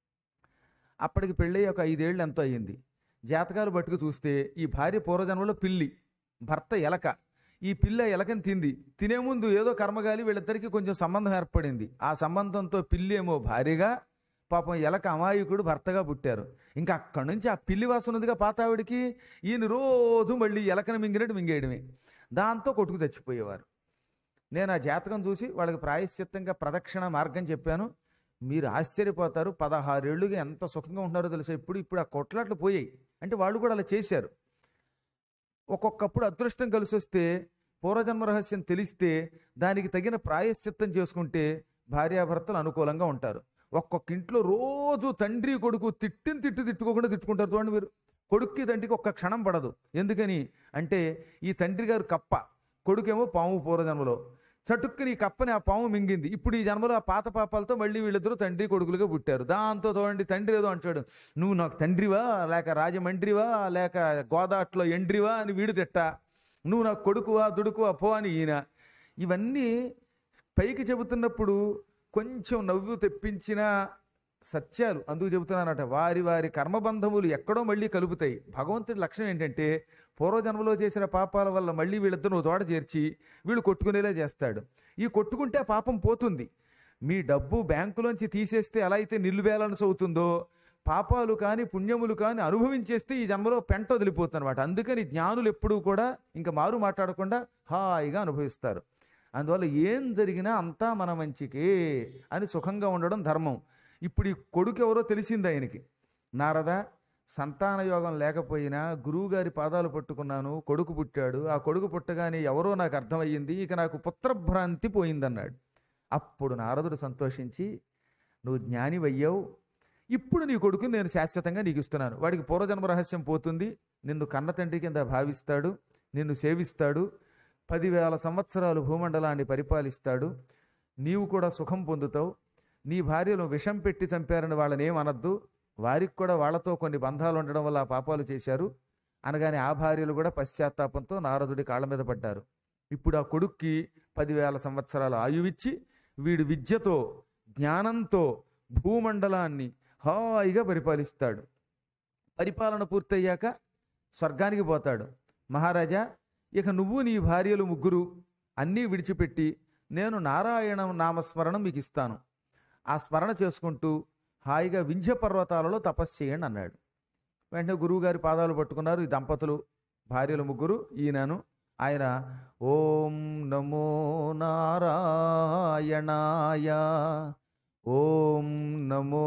అప్పటికి పెళ్ళి ఒక ఐదేళ్ళు ఎంతో అయ్యింది జాతకాలు పట్టుకు చూస్తే ఈ భార్య పూర్వజన్మలో పిల్లి భర్త ఎలక ఈ పిల్ల ఎలకని తింది తినే ముందు ఏదో కర్మగాలి వీళ్ళిద్దరికి కొంచెం సంబంధం ఏర్పడింది ఆ సంబంధంతో పిల్లి ఏమో భార్యగా పాపం ఎలక అమాయకుడు భర్తగా పుట్టారు ఇంకా అక్కడి నుంచి ఆ పిల్లి వాసన ఉందిగా పాతావిడికి ఈయన రోజు మళ్ళీ ఎలకను మింగినట్టు మింగేయడమే దాంతో కొట్టుకు చచ్చిపోయేవారు నేను ఆ జాతకం చూసి వాళ్ళకి ప్రాయశ్చిత్తంగా ప్రదక్షిణ మార్గం చెప్పాను మీరు ఆశ్చర్యపోతారు పదహారేళ్లుగా ఎంత సుఖంగా ఉంటున్నారో తెలుసా ఇప్పుడు ఇప్పుడు ఆ కొట్లాట్లు పోయాయి అంటే వాళ్ళు కూడా అలా చేశారు ఒక్కొక్కప్పుడు అదృష్టం కలిసి వస్తే పూర్వజన్మ రహస్యం తెలిస్తే దానికి తగిన ప్రాయశ్చిత్తం చేసుకుంటే భార్యాభర్తలు అనుకూలంగా ఉంటారు ఒక్కొక్క ఇంట్లో రోజు తండ్రి కొడుకు తిట్టిన తిట్టు తిట్టుకోకుండా తిట్టుకుంటారు చూడండి మీరు కొడుక్కి తండ్రికి ఒక్క క్షణం పడదు ఎందుకని అంటే ఈ తండ్రి గారు కప్ప కొడుకేమో పాము పూర్వజన్మలో చటుక్కుని ఈ కప్పని ఆ పాము మింగింది ఇప్పుడు ఈ జన్మలో ఆ పాత పాపాలతో మళ్ళీ వీళ్ళిద్దరూ తండ్రి కొడుకులుగా పుట్టారు దాంతో చూడండి తండ్రి ఏదో అంటాడు నువ్వు నాకు తండ్రివా లేక రాజమండ్రివా లేక గోదాట్లో ఎండ్రివా అని వీడు తిట్ట నువ్వు నాకు కొడుకువా దుడుకువా పో అని ఈయన ఇవన్నీ పైకి చెబుతున్నప్పుడు కొంచెం నవ్వు తెప్పించిన సత్యాలు అందుకు చెబుతున్నానట వారి వారి కర్మబంధములు ఎక్కడో మళ్ళీ కలుపుతాయి భగవంతుడి లక్ష్యం ఏంటంటే పూర్వజన్మలో చేసిన పాపాల వల్ల మళ్ళీ వీళ్ళిద్దరు ఓ చోట చేర్చి వీళ్ళు కొట్టుకునేలా చేస్తాడు ఈ కొట్టుకుంటే ఆ పాపం పోతుంది మీ డబ్బు బ్యాంకులోంచి తీసేస్తే ఎలా అయితే నిల్లు బ్యాలెన్స్ అవుతుందో పాపాలు కానీ పుణ్యములు కానీ అనుభవించేస్తే ఈ జన్మలో పెంట వదిలిపోతుంది అనమాట అందుకని జ్ఞానులు ఎప్పుడూ కూడా ఇంకా మారు మాట్లాడకుండా హాయిగా అనుభవిస్తారు అందువల్ల ఏం జరిగినా అంతా మన మంచికే అని సుఖంగా ఉండడం ధర్మం ఇప్పుడు ఈ కొడుకు ఎవరో తెలిసింది ఆయనకి నారద సంతాన యోగం లేకపోయినా గురువుగారి పాదాలు పట్టుకున్నాను కొడుకు పుట్టాడు ఆ కొడుకు పుట్టగానే ఎవరో నాకు అర్థమయ్యింది ఇక నాకు పుత్రభ్రాంతి పోయిందన్నాడు అప్పుడు నారదుడు సంతోషించి నువ్వు జ్ఞానివయ్యావు ఇప్పుడు నీ కొడుకుని నేను శాశ్వతంగా నీకు ఇస్తున్నాను వాడికి పూర్వజన్మ రహస్యం పోతుంది నిన్ను కన్న తండ్రి కింద భావిస్తాడు నిన్ను సేవిస్తాడు పదివేల సంవత్సరాలు భూమండలాన్ని పరిపాలిస్తాడు నీవు కూడా సుఖం పొందుతావు నీ భార్యను విషం పెట్టి చంపారని వాళ్ళని ఏమనద్దు వారికి కూడా వాళ్ళతో కొన్ని బంధాలు ఉండడం వల్ల ఆ పాపాలు చేశారు అనగానే ఆ భార్యలు కూడా పశ్చాత్తాపంతో నారదుడి కాళ్ళ మీద పడ్డారు ఇప్పుడు ఆ కొడుక్కి పదివేల సంవత్సరాల ఆయువిచ్చి వీడు విద్యతో జ్ఞానంతో భూమండలాన్ని హాయిగా పరిపాలిస్తాడు పరిపాలన పూర్తయ్యాక స్వర్గానికి పోతాడు మహారాజా ఇక నువ్వు నీ భార్యలు ముగ్గురు అన్నీ విడిచిపెట్టి నేను నారాయణ నామస్మరణం మీకు ఇస్తాను ఆ స్మరణ చేసుకుంటూ హాయిగా వింధ్య పర్వతాలలో తపస్సు చేయండి అన్నాడు వెంటనే గురువుగారి పాదాలు పట్టుకున్నారు ఈ దంపతులు భార్యలు ముగ్గురు ఈయనను ఆయన ఓం నమో నారాయణాయ ఓం నమో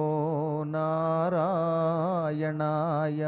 నారాయణాయ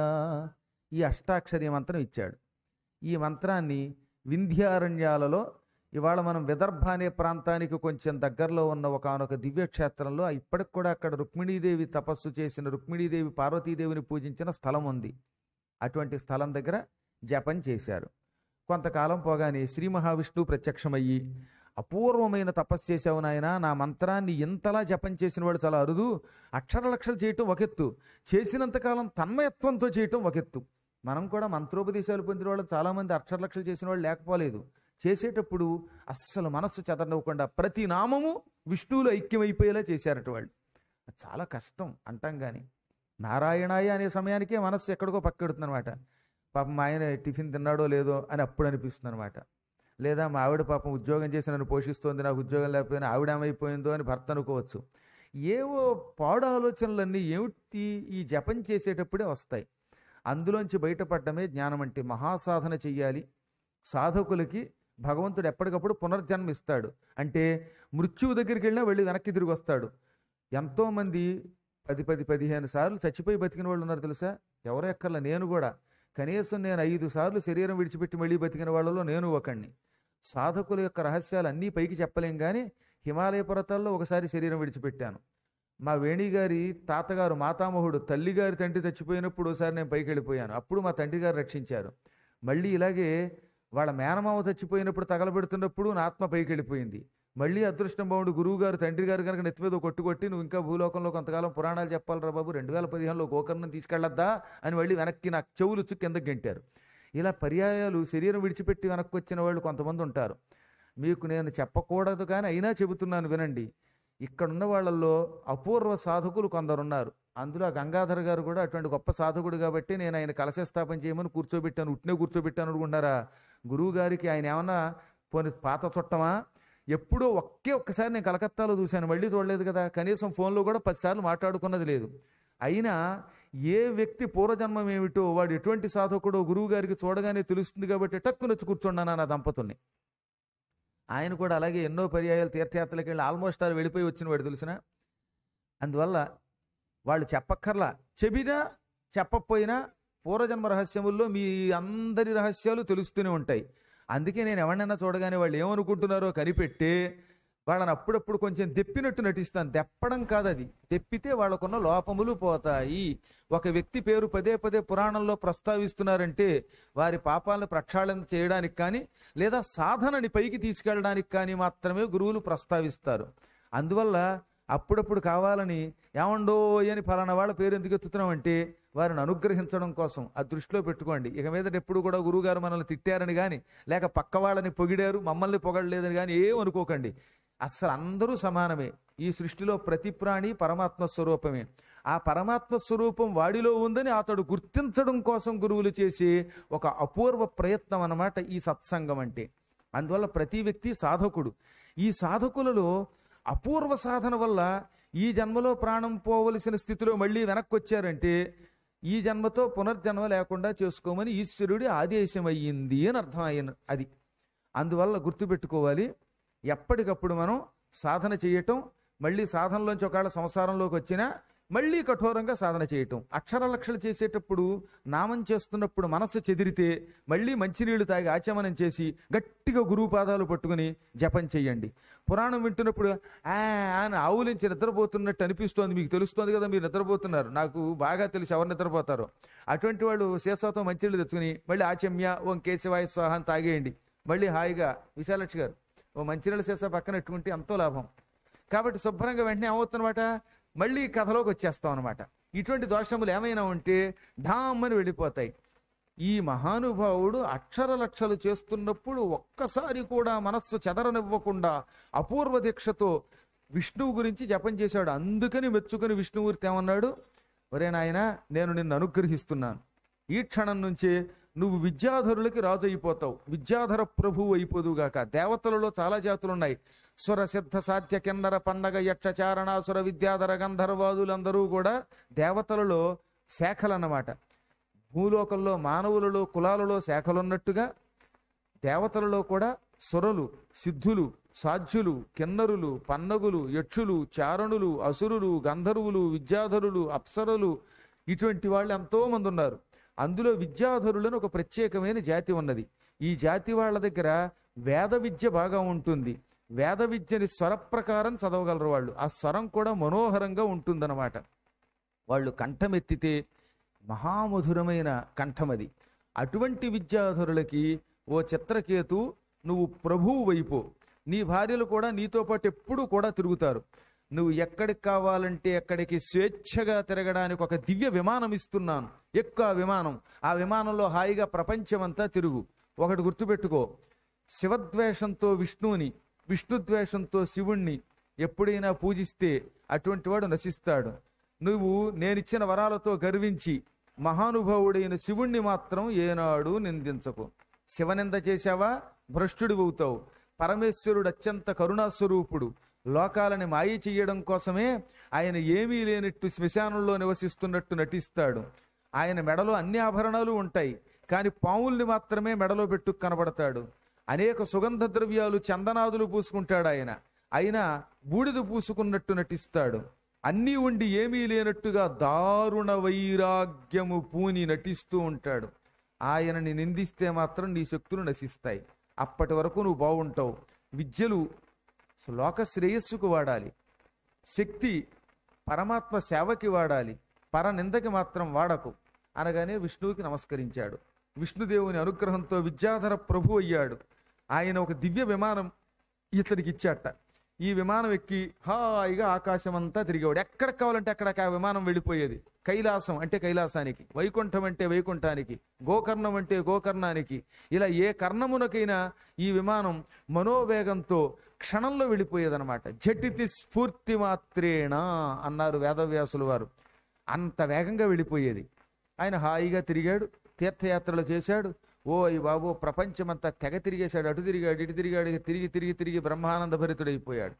ఈ అష్టాక్షరి మంత్రం ఇచ్చాడు ఈ మంత్రాన్ని వింధ్యారణ్యాలలో ఇవాళ మనం విదర్భ అనే ప్రాంతానికి కొంచెం దగ్గరలో ఉన్న ఒకనొక దివ్యక్షేత్రంలో ఇప్పటికి కూడా అక్కడ రుక్మిణీదేవి తపస్సు చేసిన రుక్మిణీదేవి పార్వతీదేవిని పూజించిన స్థలం ఉంది అటువంటి స్థలం దగ్గర జపం చేశారు కొంతకాలం పోగానే శ్రీ మహావిష్ణువు ప్రత్యక్షమయ్యి అపూర్వమైన తపస్సు చేసావు నాయన నా మంత్రాన్ని ఇంతలా జపం చేసిన వాడు చాలా అరుదు అక్షరలక్షలు చేయటం ఒకెత్తు చేసినంతకాలం తన్మయత్వంతో చేయటం ఒకెత్తు మనం కూడా మంత్రోపదేశాలు పొందిన వాళ్ళు చాలామంది అక్షరలక్షలు చేసిన వాళ్ళు లేకపోలేదు చేసేటప్పుడు అస్సలు మనస్సు చెదరనివ్వకుండా ప్రతి నామము విష్ణువులో ఐక్యమైపోయేలా చేశారట వాళ్ళు అది చాలా కష్టం అంటాం కానీ నారాయణాయ అనే సమయానికే మనస్సు ఎక్కడికో పక్కెడుతుంది అనమాట పాపం మా ఆయన టిఫిన్ తిన్నాడో లేదో అని అప్పుడు అనిపిస్తుంది అనమాట లేదా మా ఆవిడ పాపం ఉద్యోగం చేసి నన్ను పోషిస్తోంది నాకు ఉద్యోగం లేకపోయినా ఆవిడ ఏమైపోయిందో అని భర్త అనుకోవచ్చు ఏవో పాడు ఆలోచనలన్నీ ఏమిటి ఈ జపం చేసేటప్పుడే వస్తాయి అందులోంచి బయటపడడమే జ్ఞానం అంటే మహాసాధన చెయ్యాలి సాధకులకి భగవంతుడు ఎప్పటికప్పుడు పునర్జన్మ ఇస్తాడు అంటే మృత్యువు దగ్గరికి వెళ్ళినా వెళ్ళి వెనక్కి తిరిగి వస్తాడు ఎంతోమంది పది పది పదిహేను సార్లు చచ్చిపోయి బతికిన వాళ్ళు ఉన్నారు తెలుసా ఎవరో ఎక్కర్లా నేను కూడా కనీసం నేను ఐదు సార్లు శరీరం విడిచిపెట్టి మళ్ళీ బతికిన వాళ్ళలో నేను ఒకడిని సాధకుల యొక్క రహస్యాలు అన్నీ పైకి చెప్పలేం కానీ హిమాలయ పర్వతాల్లో ఒకసారి శరీరం విడిచిపెట్టాను మా వేణి గారి తాతగారు మాతామహుడు తల్లిగారి తండ్రి చచ్చిపోయినప్పుడు ఒకసారి నేను పైకి వెళ్ళిపోయాను అప్పుడు మా తండ్రి గారు రక్షించారు మళ్ళీ ఇలాగే వాళ్ళ మేనమామ చచ్చిపోయినప్పుడు తగలబెడుతున్నప్పుడు నా ఆత్మ పైకి వెళ్ళిపోయింది మళ్ళీ అదృష్టం బాగుండు గురువు గారు తండ్రి గారు కనుక నెత్తి మీద కొట్టు కొట్టి నువ్వు ఇంకా భూలోకంలో కొంతకాలం పురాణాలు చెప్పాలరా బాబు రెండు వేల పదిహేనులో గోకర్ణం తీసుకెళ్ళొద్దా అని మళ్ళీ వెనక్కి నాకు చెవులు చుక్కి కిందకి గెంటారు ఇలా పర్యాయాలు శరీరం విడిచిపెట్టి వెనక్కి వచ్చిన వాళ్ళు కొంతమంది ఉంటారు మీకు నేను చెప్పకూడదు కానీ అయినా చెబుతున్నాను వినండి ఇక్కడున్న వాళ్ళల్లో అపూర్వ సాధకులు కొందరున్నారు అందులో ఆ గంగాధర్ గారు కూడా అటువంటి గొప్ప సాధకుడు కాబట్టి నేను ఆయన కలశస్థాపన చేయమని కూర్చోబెట్టాను ఉట్నే కూర్చోబెట్టాను అనుకుంటారా గురువు గారికి ఆయన ఏమన్నా పోనీ పాత చుట్టమా ఎప్పుడో ఒకే ఒక్కసారి నేను కలకత్తాలో చూశాను మళ్ళీ చూడలేదు కదా కనీసం ఫోన్లో కూడా పదిసార్లు మాట్లాడుకున్నది లేదు అయినా ఏ వ్యక్తి పూర్వజన్మం ఏమిటో వాడు ఎటువంటి సాధకుడో గురువు గారికి చూడగానే తెలుస్తుంది కాబట్టి టక్కునొచ్చి కూర్చున్నాను నా దంపతుల్ని ఆయన కూడా అలాగే ఎన్నో పర్యాయాలు తీర్థయాత్రలకు వెళ్ళి ఆల్మోస్ట్ ఆల్ వెళ్ళిపోయి వచ్చిన వాడు తెలిసిన అందువల్ల వాళ్ళు చెప్పక్కర్లా చెబినా చెప్పకపోయినా పూర్వజన్మ రహస్యముల్లో మీ అందరి రహస్యాలు తెలుస్తూనే ఉంటాయి అందుకే నేను ఎవరినైనా చూడగానే వాళ్ళు ఏమనుకుంటున్నారో కనిపెట్టి వాళ్ళని అప్పుడప్పుడు కొంచెం దెప్పినట్టు నటిస్తాను దెప్పడం కాదు అది దెప్పితే వాళ్ళకున్న లోపములు పోతాయి ఒక వ్యక్తి పేరు పదే పదే పురాణంలో ప్రస్తావిస్తున్నారంటే వారి పాపాలను ప్రక్షాళన చేయడానికి కానీ లేదా సాధనని పైకి తీసుకెళ్ళడానికి కానీ మాత్రమే గురువులు ప్రస్తావిస్తారు అందువల్ల అప్పుడప్పుడు కావాలని ఏమండో అని ఫలానా వాళ్ళ పేరు ఎందుకు ఎత్తుతున్నామంటే వారిని అనుగ్రహించడం కోసం ఆ దృష్టిలో పెట్టుకోండి ఇక మీద ఎప్పుడు కూడా గురువుగారు మనల్ని తిట్టారని కానీ లేక పక్క వాళ్ళని పొగిడారు మమ్మల్ని పొగడలేదని కానీ ఏం అనుకోకండి అస్సలు అందరూ సమానమే ఈ సృష్టిలో ప్రతి ప్రాణి పరమాత్మ స్వరూపమే ఆ పరమాత్మ స్వరూపం వాడిలో ఉందని అతడు గుర్తించడం కోసం గురువులు చేసే ఒక అపూర్వ ప్రయత్నం అన్నమాట ఈ సత్సంగం అంటే అందువల్ల ప్రతి వ్యక్తి సాధకుడు ఈ సాధకులలో అపూర్వ సాధన వల్ల ఈ జన్మలో ప్రాణం పోవలసిన స్థితిలో మళ్ళీ వెనక్కి వచ్చారంటే ఈ జన్మతో పునర్జన్మ లేకుండా చేసుకోమని ఈశ్వరుడి ఆదేశం అయ్యింది అని అర్థం అయిన అది అందువల్ల గుర్తుపెట్టుకోవాలి ఎప్పటికప్పుడు మనం సాధన చేయటం మళ్ళీ సాధనలోంచి ఒకవేళ సంసారంలోకి వచ్చినా మళ్ళీ కఠోరంగా సాధన చేయటం అక్షర లక్షలు చేసేటప్పుడు నామం చేస్తున్నప్పుడు మనస్సు చెదిరితే మళ్ళీ మంచినీళ్లు తాగి ఆచమనం చేసి గట్టిగా గురువు పాదాలు పట్టుకుని జపం చెయ్యండి పురాణం వింటున్నప్పుడు ఆ అని ఆవులించి నిద్రపోతున్నట్టు అనిపిస్తోంది మీకు తెలుస్తోంది కదా మీరు నిద్రపోతున్నారు నాకు బాగా తెలిసి ఎవరు నిద్రపోతారో అటువంటి వాళ్ళు శేషాతో మంచినీళ్ళు తెచ్చుకుని మళ్ళీ ఆచమ్య ఓం కేశవాయ స్వాహ అని తాగేయండి మళ్ళీ హాయిగా విశాలక్షి గారు ఓ మంచినీళ్ళ శేష పక్కన పెట్టుకుంటే ఎంతో లాభం కాబట్టి శుభ్రంగా వెంటనే ఏమవుతుందన్నమాట మళ్ళీ కథలోకి వచ్చేస్తాం అనమాట ఇటువంటి దోషములు ఏమైనా ఉంటే ఢామ్మని వెళ్ళిపోతాయి ఈ మహానుభావుడు అక్షర లక్షలు చేస్తున్నప్పుడు ఒక్కసారి కూడా మనస్సు చెదరనివ్వకుండా అపూర్వ దీక్షతో విష్ణువు గురించి జపం చేశాడు అందుకని మెచ్చుకుని విష్ణుమూర్తి ఏమన్నాడు ఒరే నాయన నేను నిన్ను అనుగ్రహిస్తున్నాను ఈ క్షణం నుంచే నువ్వు విద్యాధరులకి రాజు అయిపోతావు విద్యాధర ప్రభువు అయిపోదుగాక దేవతలలో చాలా జాతులు ఉన్నాయి సుర సిద్ధ సాధ్య కిన్నర పన్నగ యక్ష చారణాసుర విద్యాధర గంధర్వాదులందరూ కూడా దేవతలలో శాఖలన్నమాట భూలోకంలో మానవులలో కులాలలో శాఖలున్నట్టుగా దేవతలలో కూడా సురలు సిద్ధులు సాధ్యులు కిన్నరులు పన్నగులు యక్షులు చారణులు అసురులు గంధర్వులు విద్యాధరులు అప్సరలు ఇటువంటి వాళ్ళు ఎంతో మంది ఉన్నారు అందులో విద్యాధరులను ఒక ప్రత్యేకమైన జాతి ఉన్నది ఈ జాతి వాళ్ళ దగ్గర వేద విద్య బాగా ఉంటుంది వేద విద్యని స్వర ప్రకారం చదవగలరు వాళ్ళు ఆ స్వరం కూడా మనోహరంగా ఉంటుందన్నమాట వాళ్ళు కంఠమెత్తితే మహామధురమైన కంఠమది అటువంటి విద్యాధరులకి ఓ చిత్రకేతు నువ్వు ప్రభువు వైపు నీ భార్యలు కూడా నీతో పాటు ఎప్పుడూ కూడా తిరుగుతారు నువ్వు ఎక్కడికి కావాలంటే ఎక్కడికి స్వేచ్ఛగా తిరగడానికి ఒక దివ్య విమానం ఇస్తున్నాను ఎక్కువ విమానం ఆ విమానంలో హాయిగా ప్రపంచమంతా తిరుగు ఒకటి గుర్తుపెట్టుకో శివద్వేషంతో విష్ణువుని విష్ణుద్వేషంతో శివుణ్ణి ఎప్పుడైనా పూజిస్తే అటువంటి వాడు నశిస్తాడు నువ్వు నేనిచ్చిన వరాలతో గర్వించి మహానుభావుడైన శివుణ్ణి మాత్రం ఏనాడు నిందించకు శివనింద చేశావా భ్రష్టుడు అవుతావు పరమేశ్వరుడు అత్యంత కరుణాస్వరూపుడు లోకాలని మాయ చెయ్యడం కోసమే ఆయన ఏమీ లేనట్టు శ్మశానంలో నివసిస్తున్నట్టు నటిస్తాడు ఆయన మెడలో అన్ని ఆభరణాలు ఉంటాయి కానీ పావుల్ని మాత్రమే మెడలో పెట్టు కనబడతాడు అనేక సుగంధ ద్రవ్యాలు చందనాదులు పూసుకుంటాడు ఆయన అయినా బూడిద పూసుకున్నట్టు నటిస్తాడు అన్నీ ఉండి ఏమీ లేనట్టుగా దారుణ వైరాగ్యము పూని నటిస్తూ ఉంటాడు ఆయనని నిందిస్తే మాత్రం నీ శక్తులు నశిస్తాయి అప్పటి వరకు నువ్వు బాగుంటావు విద్యలు లోక శ్రేయస్సుకు వాడాలి శక్తి పరమాత్మ సేవకి వాడాలి పరనిందకి మాత్రం వాడకు అనగానే విష్ణువుకి నమస్కరించాడు విష్ణుదేవుని అనుగ్రహంతో విద్యాధర ప్రభు అయ్యాడు ఆయన ఒక దివ్య విమానం ఇతనికి ఇచ్చాట ఈ విమానం ఎక్కి హాయిగా ఆకాశం అంతా తిరిగేవాడు ఎక్కడికి కావాలంటే అక్కడికి ఆ విమానం వెళ్ళిపోయేది కైలాసం అంటే కైలాసానికి వైకుంఠం అంటే వైకుంఠానికి గోకర్ణం అంటే గోకర్ణానికి ఇలా ఏ కర్ణమునకైనా ఈ విమానం మనోవేగంతో క్షణంలో వెళ్ళిపోయేదన్నమాట జటితి స్ఫూర్తి మాత్రేణ అన్నారు వేదవ్యాసులు వారు అంత వేగంగా వెళ్ళిపోయేది ఆయన హాయిగా తిరిగాడు తీర్థయాత్రలు చేశాడు ఓ ఈ బాబు ప్రపంచమంతా తెగ తిరిగేశాడు అటు తిరిగాడు ఇటు తిరిగాడు ఇక తిరిగి తిరిగి తిరిగి బ్రహ్మానంద భరితుడైపోయాడు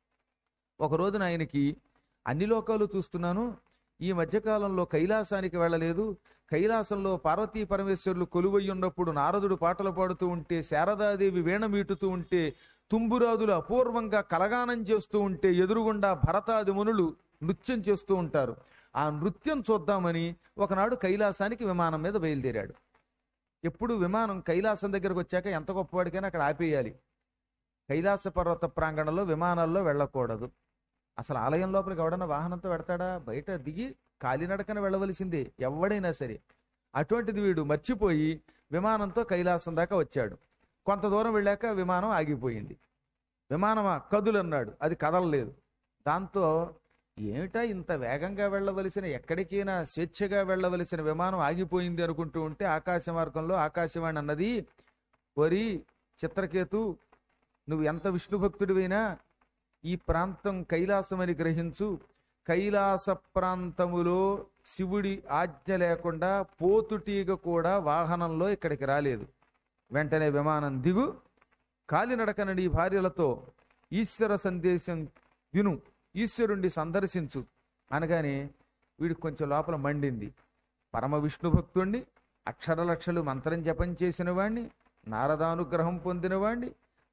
ఒక రోజున ఆయనకి అన్ని లోకాలు చూస్తున్నాను ఈ మధ్యకాలంలో కైలాసానికి వెళ్ళలేదు కైలాసంలో పార్వతీ పరమేశ్వరులు కొలువై ఉన్నప్పుడు నారదుడు పాటలు పాడుతూ ఉంటే శారదాదేవి వీణ మీటుతూ ఉంటే తుంబురాదులు అపూర్వంగా కలగానం చేస్తూ ఉంటే ఎదురుగుండా భరతాది మునులు నృత్యం చేస్తూ ఉంటారు ఆ నృత్యం చూద్దామని ఒకనాడు కైలాసానికి విమానం మీద బయలుదేరాడు ఎప్పుడు విమానం కైలాసం దగ్గరకు వచ్చాక ఎంత గొప్పవాడికైనా అక్కడ ఆపేయాలి కైలాస పర్వత ప్రాంగణంలో విమానాల్లో వెళ్ళకూడదు అసలు ఆలయం లోపలికి ఎవడన్నా వాహనంతో పెడతాడా బయట దిగి కాలినడకన వెళ్ళవలసిందే ఎవడైనా సరే అటువంటిది వీడు మర్చిపోయి విమానంతో కైలాసం దాకా వచ్చాడు కొంత దూరం వెళ్ళాక విమానం ఆగిపోయింది విమానమా కదులన్నాడు అది కదలలేదు దాంతో ఏమిటా ఇంత వేగంగా వెళ్ళవలసిన ఎక్కడికైనా స్వేచ్ఛగా వెళ్ళవలసిన విమానం ఆగిపోయింది అనుకుంటూ ఉంటే ఆకాశ మార్గంలో ఆకాశవాణి అన్నది వరి చిత్రకేతు నువ్వు ఎంత విష్ణు భక్తుడివైనా ఈ ప్రాంతం కైలాసమని గ్రహించు కైలాస ప్రాంతములో శివుడి ఆజ్ఞ లేకుండా పోతుటీగ కూడా వాహనంలో ఇక్కడికి రాలేదు వెంటనే విమానం దిగు కాలినడకన నీ భార్యలతో ఈశ్వర సందేశం విను ఈశ్వరుణ్ణి సందర్శించు అనగానే వీడికి కొంచెం లోపల మండింది పరమ విష్ణు భక్తుణ్ణి అక్షర లక్షలు మంత్రం జపం చేసిన వాణ్ణి నారదానుగ్రహం పొందిన వాణ్ణి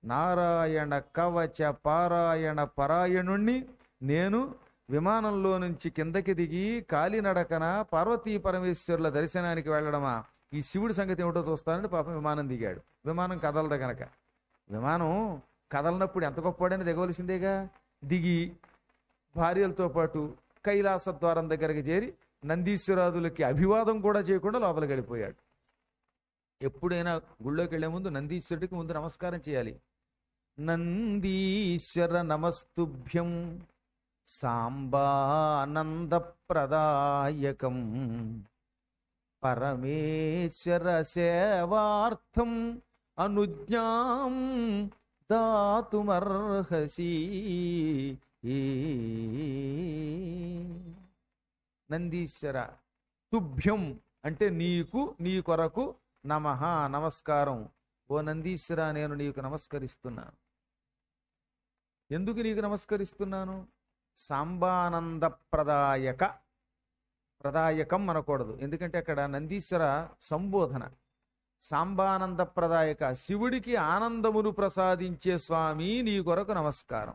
నారాయణ కవచ పారాయణ పరాయణుణ్ణి నేను విమానంలో నుంచి కిందకి దిగి కాలినడకన పార్వతీ పరమేశ్వరుల దర్శనానికి వెళ్ళడమా ఈ శివుడి సంగతి ఏమిటో చూస్తానని పాపం విమానం దిగాడు విమానం కదలదు గనక విమానం కదలనప్పుడు ఎంత గొప్పవాడని దిగవలసిందేగా దిగి భార్యలతో పాటు కైలాస ద్వారం దగ్గరికి చేరి నందీశ్వరాదులకి అభివాదం కూడా చేయకుండా లోపలికి వెళ్ళిపోయాడు ఎప్పుడైనా గుళ్ళోకి వెళ్లే ముందు నందీశ్వరుడికి ముందు నమస్కారం చేయాలి నందీశ్వర నమస్తుభ్యం సాంబానందప్రదాయకం పరమేశ్వర సేవార్థం అనుజ్ఞాం దాతుమర్హసి నందీశ్వర తుభ్యం అంటే నీకు నీ కొరకు నమః నమస్కారం ఓ నందీశ్వర నేను నీకు నమస్కరిస్తున్నాను ఎందుకు నీకు నమస్కరిస్తున్నాను సాంబానంద ప్రదాయక ప్రదాయకం అనకూడదు ఎందుకంటే అక్కడ నందీశ్వర సంబోధన సాంబానంద ప్రదాయక శివుడికి ఆనందమును ప్రసాదించే స్వామి నీ కొరకు నమస్కారం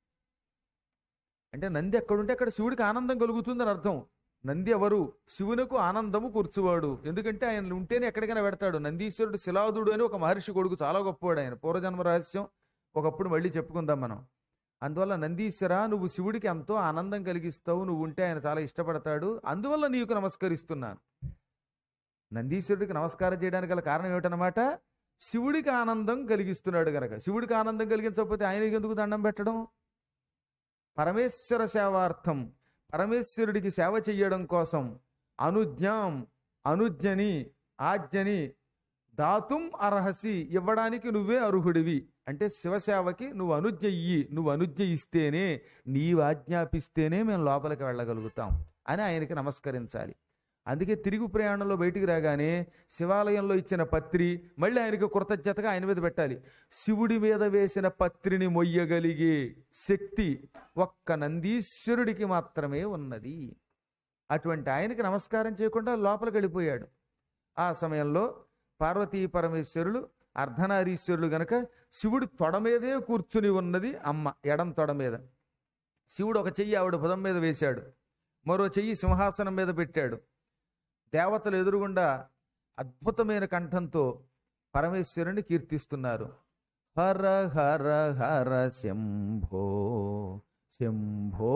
అంటే నంది ఎక్కడుంటే అక్కడ శివుడికి ఆనందం కలుగుతుందని అర్థం నంది ఎవరు శివునకు ఆనందము కూర్చువాడు ఎందుకంటే ఆయన ఉంటేనే ఎక్కడికైనా పెడతాడు నందీశ్వరుడు శిలాదుడు అని ఒక మహర్షి కొడుకు చాలా గొప్పవాడు ఆయన పూర్వజన్మ రహస్యం ఒకప్పుడు మళ్ళీ చెప్పుకుందాం మనం అందువల్ల నందీశ్వర నువ్వు శివుడికి ఎంతో ఆనందం కలిగిస్తావు నువ్వు ఉంటే ఆయన చాలా ఇష్టపడతాడు అందువల్ల నీకు నమస్కరిస్తున్నాను నందీశ్వరుడికి నమస్కారం చేయడానికి గల కారణం ఏమిటనమాట శివుడికి ఆనందం కలిగిస్తున్నాడు గనక శివుడికి ఆనందం కలిగించకపోతే ఆయనకి ఎందుకు దండం పెట్టడం పరమేశ్వర సేవార్థం పరమేశ్వరుడికి సేవ చెయ్యడం కోసం అనుజ్ఞాం అనుజ్ఞని ఆజ్ఞని దాతుం అర్హసి ఇవ్వడానికి నువ్వే అర్హుడివి అంటే శివసేవకి నువ్వు అనుజ్ఞ ఇయ్యి నువ్వు అనుజ్ఞ ఇస్తేనే నీవు ఆజ్ఞాపిస్తేనే మేము లోపలికి వెళ్ళగలుగుతాం అని ఆయనకి నమస్కరించాలి అందుకే తిరుగు ప్రయాణంలో బయటికి రాగానే శివాలయంలో ఇచ్చిన పత్రి మళ్ళీ ఆయనకి కృతజ్ఞతగా ఆయన మీద పెట్టాలి శివుడి మీద వేసిన పత్రిని మొయ్యగలిగే శక్తి ఒక్క నందీశ్వరుడికి మాత్రమే ఉన్నది అటువంటి ఆయనకి నమస్కారం చేయకుండా లోపలికి వెళ్ళిపోయాడు ఆ సమయంలో పార్వతీ పరమేశ్వరులు అర్ధనారీశ్వరులు గనక శివుడు తొడ మీదే కూర్చుని ఉన్నది అమ్మ ఎడం తొడ మీద శివుడు ఒక చెయ్యి ఆవిడ భుజం మీద వేశాడు మరో చెయ్యి సింహాసనం మీద పెట్టాడు దేవతలు ఎదురుగుండా అద్భుతమైన కంఠంతో పరమేశ్వరుని కీర్తిస్తున్నారు హర హర హర శంభో శంభో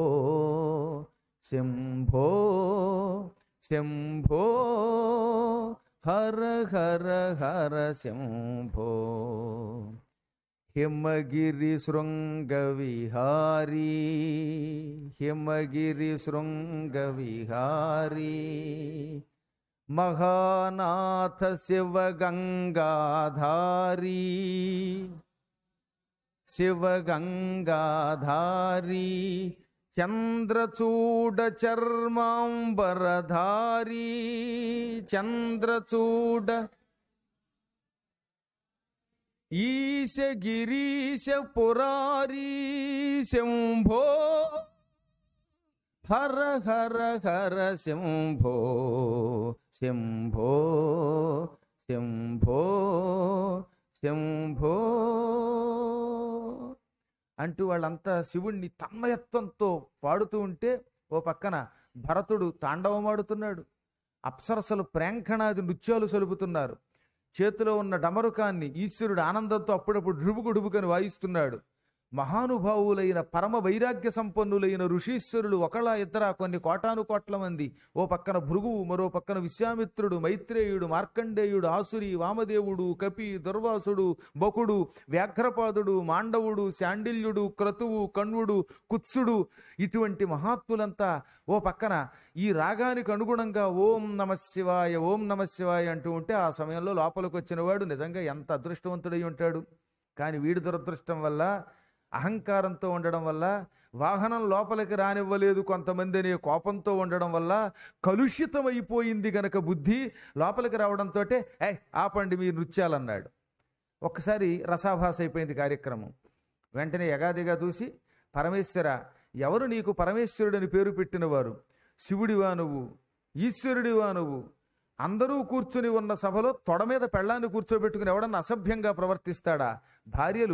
శంభో శంభో హర హర హర శంభో హిమగిరి శృంగ విహారీ హిమగిరి శృంగ విహారీ మహానాథ శివ గంగాధారీ శివ గంగాధారీ చంద్రచూడ చర్మాంబరధారీ చంద్రచూడ ఈశ గిరీశ పురారీ శంభో హర హర హర శంభో శంభో శంభో శంభో అంటూ వాళ్ళంతా శివుణ్ణి తన్మయత్వంతో పాడుతూ ఉంటే ఓ పక్కన భరతుడు తాండవమాడుతున్నాడు అప్సరసలు ప్రేంఖణాది నృత్యాలు సలుపుతున్నారు చేతిలో ఉన్న డమరుకాన్ని ఈశ్వరుడు ఆనందంతో అప్పుడప్పుడు డుబుకు డుబుకని వాయిస్తున్నాడు మహానుభావులైన పరమ వైరాగ్య సంపన్నులైన ఋషీశ్వరులు ఒకళ్ళ ఇద్దర కొన్ని కోటాను కోట్ల మంది ఓ పక్కన భృగువు మరో పక్కన విశ్వామిత్రుడు మైత్రేయుడు మార్కండేయుడు ఆసురి వామదేవుడు కపి దుర్వాసుడు బకుడు వ్యాఘ్రపాదుడు మాండవుడు శాండిల్యుడు క్రతువు కణ్వుడు కుత్సుడు ఇటువంటి మహాత్ములంతా ఓ పక్కన ఈ రాగానికి అనుగుణంగా ఓం నమ శివాయ ఓం నమ శివాయ అంటూ ఉంటే ఆ సమయంలో లోపలికి వచ్చిన వాడు నిజంగా ఎంత అదృష్టవంతుడై ఉంటాడు కానీ వీడి దురదృష్టం వల్ల అహంకారంతో ఉండడం వల్ల వాహనం లోపలికి రానివ్వలేదు కొంతమంది అనే కోపంతో ఉండడం వల్ల కలుషితమైపోయింది గనక బుద్ధి లోపలికి రావడంతో ఏ ఆపండి మీ నృత్యాలన్నాడు ఒక్కసారి రసాభాస అయిపోయింది కార్యక్రమం వెంటనే యగాదిగా చూసి పరమేశ్వర ఎవరు నీకు పరమేశ్వరుడని పేరు పెట్టినవారు శివుడివా నువ్వు ఈశ్వరుడివా నువ్వు అందరూ కూర్చుని ఉన్న సభలో తొడ మీద పెళ్ళాన్ని కూర్చోబెట్టుకుని ఎవడన్నా అసభ్యంగా ప్రవర్తిస్తాడా భార్యలు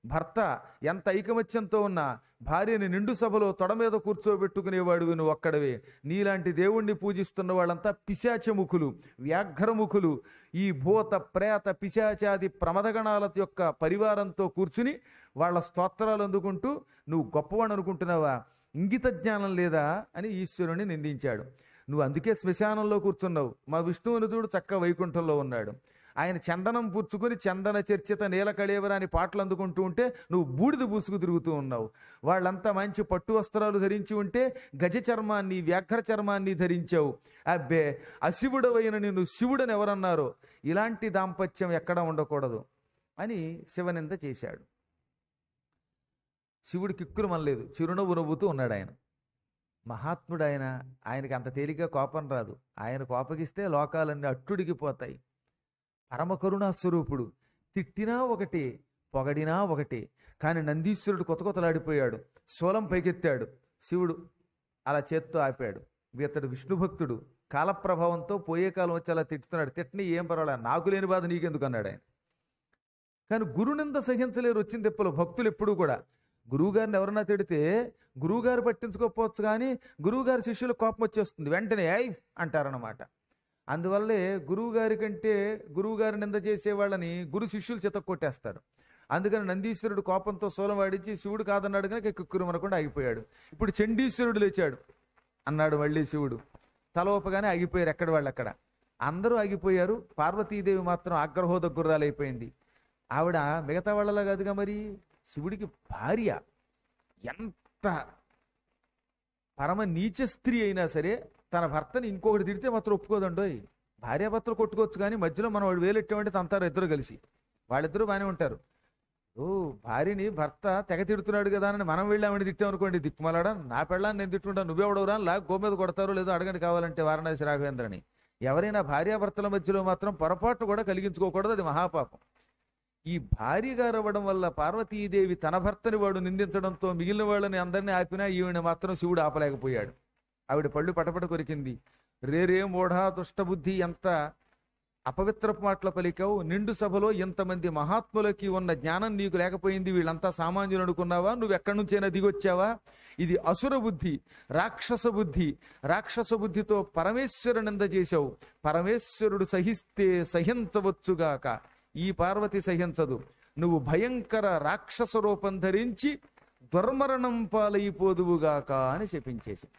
భర్త ఎంత ఐకమత్యంతో ఉన్నా భార్యని నిండు సభలో తొడ మీద కూర్చోబెట్టుకునేవాడు నువ్వు ఒక్కడవే నీలాంటి దేవుణ్ణి పూజిస్తున్న వాళ్ళంతా పిశాచముఖులు వ్యాఘ్రముఖులు ఈ భూత ప్రేత పిశాచాది ప్రమదగణాల యొక్క పరివారంతో కూర్చుని వాళ్ళ స్తోత్రాలు అందుకుంటూ నువ్వు గొప్పవాడు అనుకుంటున్నావా ఇంగిత జ్ఞానం లేదా అని ఈశ్వరుని నిందించాడు నువ్వు అందుకే శ్మశానంలో కూర్చున్నావు మా విష్ణువుని చూడు చక్క వైకుంఠంలో ఉన్నాడు ఆయన చందనం పుచ్చుకుని చందన చర్చిత నీల కళేవర అని పాటలు అందుకుంటూ ఉంటే నువ్వు బూడిద పూసుకు తిరుగుతూ ఉన్నావు వాళ్ళంతా మంచి పట్టు వస్త్రాలు ధరించి ఉంటే గజ చర్మాన్ని వ్యాఘ్ర చర్మాన్ని ధరించావు అబ్బే అశివుడవైన నిన్ను శివుడని ఎవరన్నారో ఇలాంటి దాంపత్యం ఎక్కడా ఉండకూడదు అని శివనింద చేశాడు శివుడు కిక్కురు మనలేదు చిరునవ్వు నవ్వుతూ ఉన్నాడు ఆయన మహాత్ముడు ఆయన ఆయనకి అంత తేలిగ్గా కోపం రాదు ఆయన కోపగిస్తే లోకాలన్నీ అట్టుడికి పోతాయి పరమ కరుణా స్వరూపుడు తిట్టినా ఒకటే పొగడినా ఒకటే కానీ నందీశ్వరుడు కొత్త కొత్తలాడిపోయాడు శూలం పైకెత్తాడు శివుడు అలా చేత్తో ఆపాడు ఇతడు విష్ణు భక్తుడు కాలప్రభావంతో పోయే కాలం వచ్చి అలా తిట్టుతున్నాడు తిట్టని ఏం పర్వాలేదు నాకు లేని బాధ నీకెందుకు అన్నాడు ఆయన కానీ గురునింద సహించలేరు వచ్చిన తెప్పలు భక్తులు ఎప్పుడూ కూడా గురువుగారిని ఎవరన్నా తిడితే గురువుగారు పట్టించుకోకపోవచ్చు కానీ గురువుగారి శిష్యులు కోపం వచ్చేస్తుంది వెంటనే ఐ అంటారన్నమాట అందువల్లే గురువుగారి కంటే గురువుగారి నింద చేసే వాళ్ళని గురు శిష్యులు చిత కొట్టేస్తారు అందుకని నందీశ్వరుడు కోపంతో సోలం వాడించి శివుడు కాదన్నాడు కనుక కిక్కురు మనకుండా ఆగిపోయాడు ఇప్పుడు చండీశ్వరుడు లేచాడు అన్నాడు మళ్ళీ శివుడు తల ఊపగానే ఆగిపోయారు ఎక్కడ వాళ్ళు అక్కడ అందరూ ఆగిపోయారు పార్వతీదేవి మాత్రం ఆగ్రహోద గుర్రాలైపోయింది ఆవిడ మిగతా వాళ్ళలా కాదుగా మరి శివుడికి భార్య ఎంత పరమ నీచ స్త్రీ అయినా సరే తన భర్తని ఇంకొకటి తిడితే మాత్రం ఒప్పుకోదండోయ్ భార్యాభర్తలు కొట్టుకోవచ్చు కానీ మధ్యలో మనం వాడు వేలెట్టామంటే తంతారు ఇద్దరు కలిసి వాళ్ళిద్దరూ బాగానే ఉంటారు ఓ భార్యని భర్త తెగ తిడుతున్నాడు కదా అని మనం వెళ్ళామని తిట్టామనుకోండి దిక్కుమలాడా నా పెళ్ళాన్ని నేను తిట్టుకుంటాను నువ్వెవడవురా అని లాగ్ గో మీద కొడతారో లేదో అడగండి కావాలంటే వారణాసి రాఘవేంద్రని ఎవరైనా భార్యాభర్తల మధ్యలో మాత్రం పొరపాటు కూడా కలిగించుకోకూడదు అది మహాపాపం ఈ భార్య గారు అవ్వడం వల్ల పార్వతీదేవి తన భర్తని వాడు నిందించడంతో మిగిలిన వాళ్ళని అందరినీ ఆపినా ఈవిని మాత్రం శివుడు ఆపలేకపోయాడు ఆవిడ పళ్ళు పటపట కొరికింది రేరే మూఢా దుష్టబుద్ధి ఎంత అపవిత్రపు మాటల పలికావు నిండు సభలో ఇంతమంది మహాత్ములకి ఉన్న జ్ఞానం నీకు లేకపోయింది వీళ్ళంతా సామాన్యులు అనుకున్నావా నువ్వు ఎక్కడి నుంచైనా దిగొచ్చావా ఇది అసుర బుద్ధి రాక్షస బుద్ధి రాక్షస బుద్ధితో పరమేశ్వరు నింద చేశావు పరమేశ్వరుడు సహిస్తే సహించవచ్చుగాక ఈ పార్వతి సహించదు నువ్వు భయంకర రాక్షస రూపం ధరించి దుర్మరణం పాలైపోదువుగాక అని శపించేసి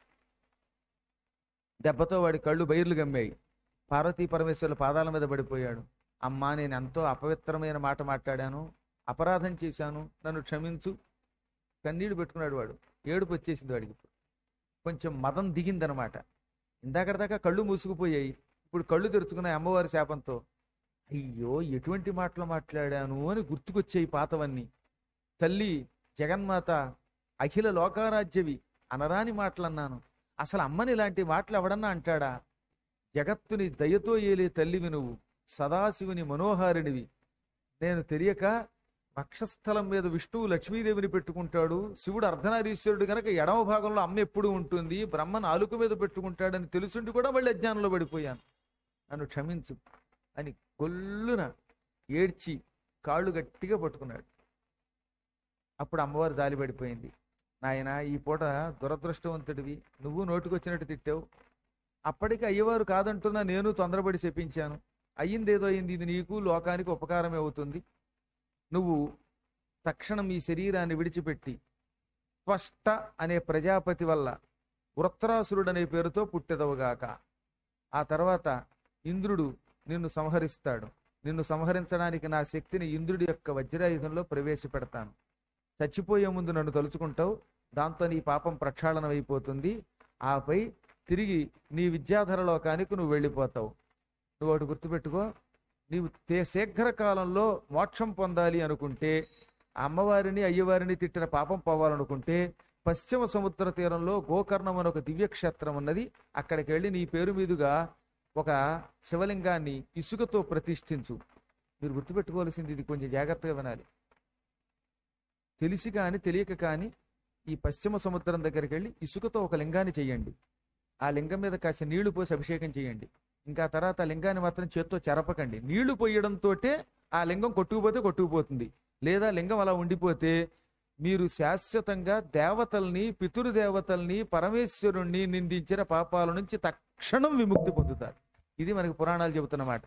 దెబ్బతో వాడి కళ్ళు బైర్లు గమ్మాయి పార్వతీ పరమేశ్వరుల పాదాల మీద పడిపోయాడు అమ్మా నేను ఎంతో అపవిత్రమైన మాట మాట్లాడాను అపరాధం చేశాను నన్ను క్షమించు కన్నీళ్లు పెట్టుకున్నాడు వాడు ఏడుపు వచ్చేసింది వాడికి ఇప్పుడు కొంచెం మదం దిగిందనమాట ఇందాకటిదాకా కళ్ళు మూసుకుపోయాయి ఇప్పుడు కళ్ళు తెరుచుకున్న అమ్మవారి శాపంతో అయ్యో ఎటువంటి మాటలు మాట్లాడాను అని గుర్తుకొచ్చాయి పాతవన్నీ తల్లి జగన్మాత అఖిల లోకారాజ్యవి అనరాని మాటలన్నాను అసలు అమ్మని ఇలాంటి మాటలు ఎవడన్నా అంటాడా జగత్తుని దయతో ఏలే తల్లివి నువ్వు సదాశివుని మనోహారినివి నేను తెలియక వక్షస్థలం మీద విష్ణువు లక్ష్మీదేవిని పెట్టుకుంటాడు శివుడు అర్ధనారీశ్వరుడు గనక ఎడమ భాగంలో అమ్మ ఎప్పుడు ఉంటుంది బ్రహ్మ నాలుక మీద పెట్టుకుంటాడని తెలుసుండి కూడా మళ్ళీ అజ్ఞానంలో పడిపోయాను నన్ను క్షమించు అని గొల్లున ఏడ్చి కాళ్ళు గట్టిగా పట్టుకున్నాడు అప్పుడు అమ్మవారు జాలి పడిపోయింది నాయన ఈ పూట దురదృష్టవంతుడివి నువ్వు నోటికొచ్చినట్టు తిట్టావు అప్పటికి అయ్యవారు కాదంటున్నా నేను తొందరపడి చెప్పించాను అయ్యిందేదో అయింది ఇది నీకు లోకానికి ఉపకారమే అవుతుంది నువ్వు తక్షణం ఈ శరీరాన్ని విడిచిపెట్టి స్పష్ట అనే ప్రజాపతి వల్ల వృత్రాసురుడనే పేరుతో పుట్టెదవుగాక ఆ తర్వాత ఇంద్రుడు నిన్ను సంహరిస్తాడు నిన్ను సంహరించడానికి నా శక్తిని ఇంద్రుడి యొక్క వజ్రాయుధంలో ప్రవేశపెడతాను చచ్చిపోయే ముందు నన్ను తలుచుకుంటావు దాంతో నీ పాపం ప్రక్షాళనం అయిపోతుంది ఆపై తిరిగి నీ విద్యాధర లోకానికి నువ్వు వెళ్ళిపోతావు నువ్వు ఒకటి గుర్తుపెట్టుకో నీవు తే శీఘ్ర కాలంలో మోక్షం పొందాలి అనుకుంటే ఆ అమ్మవారిని అయ్యవారిని తిట్టిన పాపం పోవాలనుకుంటే పశ్చిమ సముద్ర తీరంలో గోకర్ణం అని ఒక దివ్యక్షేత్రం ఉన్నది అక్కడికి వెళ్ళి నీ పేరు మీదుగా ఒక శివలింగాన్ని ఇసుకతో ప్రతిష్ఠించు మీరు గుర్తుపెట్టుకోవాల్సింది ఇది కొంచెం జాగ్రత్తగా వినాలి తెలిసి కానీ తెలియక కానీ ఈ పశ్చిమ సముద్రం దగ్గరికి వెళ్ళి ఇసుకతో ఒక లింగాన్ని చేయండి ఆ లింగం మీద కాస్త నీళ్లు పోసి అభిషేకం చేయండి ఇంకా తర్వాత ఆ లింగాన్ని మాత్రం చేత్తో చెరపకండి నీళ్లు పోయడంతో ఆ లింగం కొట్టుకుపోతే కొట్టుకుపోతుంది లేదా లింగం అలా ఉండిపోతే మీరు శాశ్వతంగా దేవతల్ని పితృదేవతల్ని పరమేశ్వరుణ్ణి నిందించిన పాపాల నుంచి తక్షణం విముక్తి పొందుతారు ఇది మనకి పురాణాలు చెబుతున్నమాట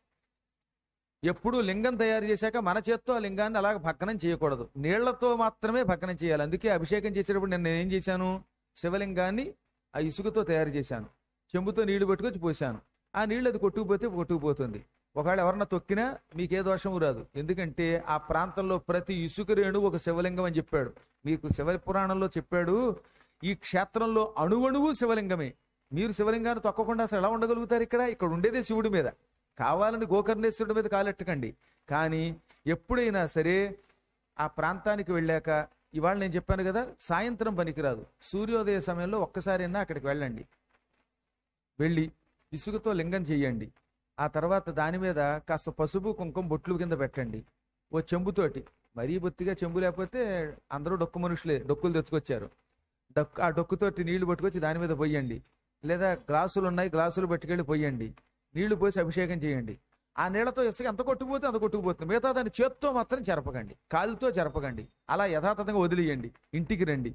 ఎప్పుడు లింగం తయారు చేశాక మన చేత్తో ఆ లింగాన్ని అలాగ భక్కనం చేయకూడదు నీళ్లతో మాత్రమే భక్కనం చేయాలి అందుకే అభిషేకం చేసేటప్పుడు నేను ఏం చేశాను శివలింగాన్ని ఆ ఇసుకతో తయారు చేశాను చెంబుతో నీళ్లు పట్టుకొచ్చి పోశాను ఆ నీళ్ళు అది కొట్టుకుపోతే కొట్టుకుపోతుంది ఒకవేళ ఎవరన్నా తొక్కినా మీకే దోషము రాదు ఎందుకంటే ఆ ప్రాంతంలో ప్రతి ఇసుక రేణు ఒక శివలింగం అని చెప్పాడు మీకు శివ పురాణంలో చెప్పాడు ఈ క్షేత్రంలో అణువణువు శివలింగమే మీరు శివలింగాన్ని తొక్కకుండా అసలు ఎలా ఉండగలుగుతారు ఇక్కడ ఇక్కడ ఉండేదే శివుడి మీద కావాలని గోకర్ణేశ్వరుడి మీద కాలెట్టకండి కానీ ఎప్పుడైనా సరే ఆ ప్రాంతానికి వెళ్ళాక ఇవాళ నేను చెప్పాను కదా సాయంత్రం పనికిరాదు సూర్యోదయ సమయంలో ఒక్కసారైనా అక్కడికి వెళ్ళండి వెళ్ళి ఇసుకతో లింగం చెయ్యండి ఆ తర్వాత దాని మీద కాస్త పసుపు కుంకుమ బొట్లు కింద పెట్టండి ఓ చెంబుతోటి మరీ బొత్తిగా చెంబు లేకపోతే అందరూ డొక్కు మనుషులే డొక్కులు తెచ్చుకొచ్చారు డొక్కు ఆ డొక్కుతోటి నీళ్లు పట్టుకొచ్చి దాని మీద పోయండి లేదా గ్లాసులు ఉన్నాయి గ్లాసులు పట్టుకెళ్ళి పోయండి నీళ్లు పోసి అభిషేకం చేయండి ఆ నీళ్లతో ఇసుక ఎంత కొట్టుకుపోతే అంత కొట్టుకుపోతుంది మిగతా దాన్ని చేత్తో మాత్రం జరపకండి కాలుతో జరపకండి అలా యథాతథంగా వదిలేయండి ఇంటికి రండి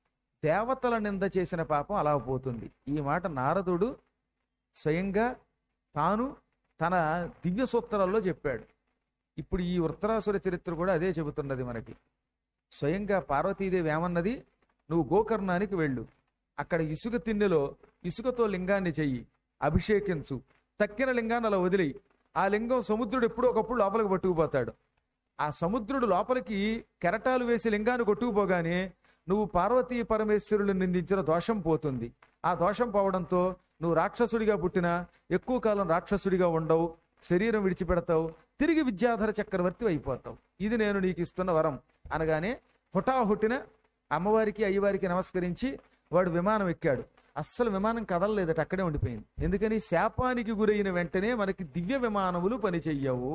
దేవతల నింద చేసిన పాపం అలా పోతుంది ఈ మాట నారదుడు స్వయంగా తాను తన దివ్య సూత్రాల్లో చెప్పాడు ఇప్పుడు ఈ ఉత్తరాసుర చరిత్ర కూడా అదే చెబుతున్నది మనకి స్వయంగా పార్వతీదేవి ఏమన్నది నువ్వు గోకర్ణానికి వెళ్ళు అక్కడ ఇసుక తిన్నెలో ఇసుకతో లింగాన్ని చెయ్యి అభిషేకించు తక్కిన లింగాన్ని అలా వదిలేయి ఆ లింగం సముద్రుడు ఎప్పుడో ఒకప్పుడు లోపలికి పట్టుకుపోతాడు ఆ సముద్రుడు లోపలికి కెరటాలు వేసి లింగాన్ని కొట్టుకుపోగానే నువ్వు పార్వతీ పరమేశ్వరులు నిందించిన దోషం పోతుంది ఆ దోషం పోవడంతో నువ్వు రాక్షసుడిగా పుట్టినా ఎక్కువ కాలం రాక్షసుడిగా ఉండవు శరీరం విడిచిపెడతావు తిరిగి విద్యాధర చక్రవర్తి అయిపోతావు ఇది నేను నీకు ఇస్తున్న వరం అనగానే హుటాహుటిన అమ్మవారికి అయ్యవారికి నమస్కరించి వాడు విమానం ఎక్కాడు అస్సలు విమానం కదలలేదట అక్కడే ఉండిపోయింది ఎందుకని శాపానికి గురైన వెంటనే మనకి దివ్య విమానములు పనిచెయ్యవు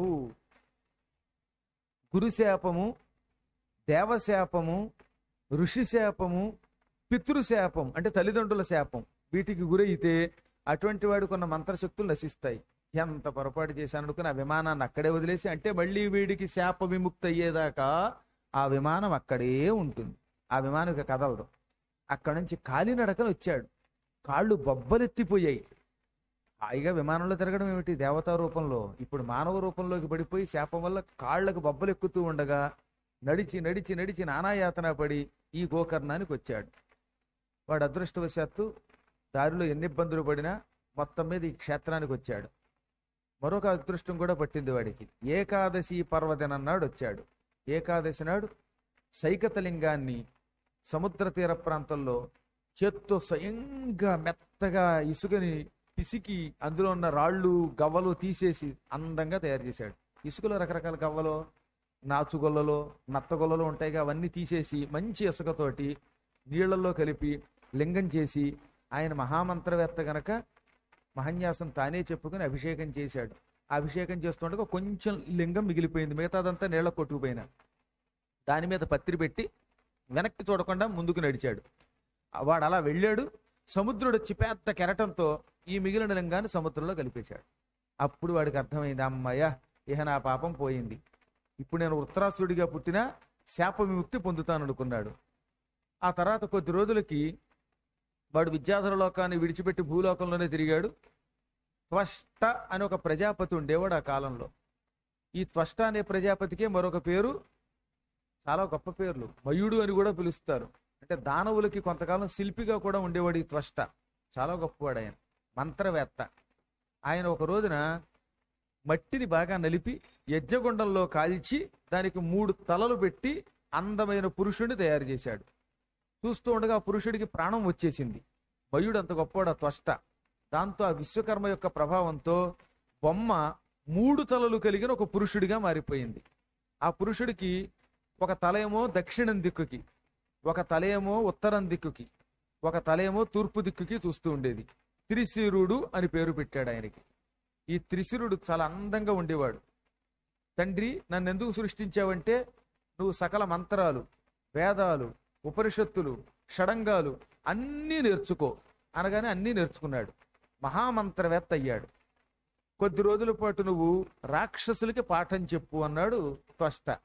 గురుశాపము దేవశాపము ఋషి శాపము పితృశాపం అంటే తల్లిదండ్రుల శాపం వీటికి గురైతే అటువంటి వాడు కొన్న మంత్రశక్తులు నశిస్తాయి ఎంత పొరపాటు చేశాను అనుకుని ఆ విమానాన్ని అక్కడే వదిలేసి అంటే మళ్ళీ వీడికి శాప విముక్తి అయ్యేదాకా ఆ విమానం అక్కడే ఉంటుంది ఆ విమానం ఇక కదలదు అక్కడి నుంచి కాలినడకలు వచ్చాడు కాళ్ళు బొబ్బలెత్తిపోయాయి హాయిగా విమానంలో తిరగడం ఏమిటి దేవతా రూపంలో ఇప్పుడు మానవ రూపంలోకి పడిపోయి శాపం వల్ల కాళ్ళకు బొబ్బలు ఎక్కుతూ ఉండగా నడిచి నడిచి నడిచి నానాయాతన పడి ఈ గోకర్ణానికి వచ్చాడు వాడు అదృష్టవశాత్తు దారిలో ఎన్ని ఇబ్బందులు పడినా మొత్తం మీద ఈ క్షేత్రానికి వచ్చాడు మరొక అదృష్టం కూడా పట్టింది వాడికి ఏకాదశి పర్వదినన్నాడు వచ్చాడు ఏకాదశి నాడు సైకతలింగాన్ని సముద్ర తీర ప్రాంతంలో చేత్తో స్వయంగా మెత్తగా ఇసుకని పిసికి అందులో ఉన్న రాళ్ళు గవ్వలు తీసేసి అందంగా తయారు చేశాడు ఇసుకలో రకరకాల గవ్వలు నాచుగొల్లలో నత్తగొల్లలో ఉంటాయిగా అవన్నీ తీసేసి మంచి ఇసుకతోటి నీళ్లలో కలిపి లింగం చేసి ఆయన మహామంత్రవేత్త గనక మహన్యాసం తానే చెప్పుకుని అభిషేకం చేశాడు ఆ అభిషేకం చేస్తుండగా కొంచెం లింగం మిగిలిపోయింది మిగతాదంతా నీళ్ళ కొట్టుకుపోయిన దాని మీద పత్రి పెట్టి వెనక్కి చూడకుండా ముందుకు నడిచాడు ఆ వాడు అలా వెళ్ళాడు సముద్రుడు వచ్చి పెద్ద కెరటంతో ఈ మిగిలిన లింగాన్ని సముద్రంలో కలిపేశాడు అప్పుడు వాడికి అర్థమైంది అమ్మయ్య ఇహ నా పాపం పోయింది ఇప్పుడు నేను ఉత్తరాసుడిగా పుట్టిన శాప విముక్తి పొందుతాను అనుకున్నాడు ఆ తర్వాత కొద్ది రోజులకి వాడు విద్యాధర లోకాన్ని విడిచిపెట్టి భూలోకంలోనే తిరిగాడు త్వష్ట అని ఒక ప్రజాపతి ఉండేవాడు ఆ కాలంలో ఈ త్వష్ట అనే ప్రజాపతికే మరొక పేరు చాలా గొప్ప పేర్లు మయుడు అని కూడా పిలుస్తారు అంటే దానవులకి కొంతకాలం శిల్పిగా కూడా ఉండేవాడు ఈ త్వష్ట చాలా గొప్పవాడు ఆయన మంత్రవేత్త ఆయన ఒక రోజున మట్టిని బాగా నలిపి యజ్ఞగుండంలో కాల్చి దానికి మూడు తలలు పెట్టి అందమైన పురుషుడిని తయారు చేశాడు చూస్తూ ఉండగా ఆ పురుషుడికి ప్రాణం వచ్చేసింది మయుడు అంత గొప్పవాడు ఆ త్వష్ట దాంతో ఆ విశ్వకర్మ యొక్క ప్రభావంతో బొమ్మ మూడు తలలు కలిగిన ఒక పురుషుడిగా మారిపోయింది ఆ పురుషుడికి ఒక తలేమో దక్షిణం దిక్కుకి ఒక తలేమో ఉత్తరం దిక్కుకి ఒక తలేమో తూర్పు దిక్కుకి చూస్తూ ఉండేది త్రిశిరుడు అని పేరు పెట్టాడు ఆయనకి ఈ త్రిశిరుడు చాలా అందంగా ఉండేవాడు తండ్రి నన్ను ఎందుకు సృష్టించావంటే నువ్వు సకల మంత్రాలు వేదాలు ఉపనిషత్తులు షడంగాలు అన్నీ నేర్చుకో అనగానే అన్నీ నేర్చుకున్నాడు మహామంత్రవేత్త అయ్యాడు కొద్ది రోజుల పాటు నువ్వు రాక్షసులకి పాఠం చెప్పు అన్నాడు త్వష్ట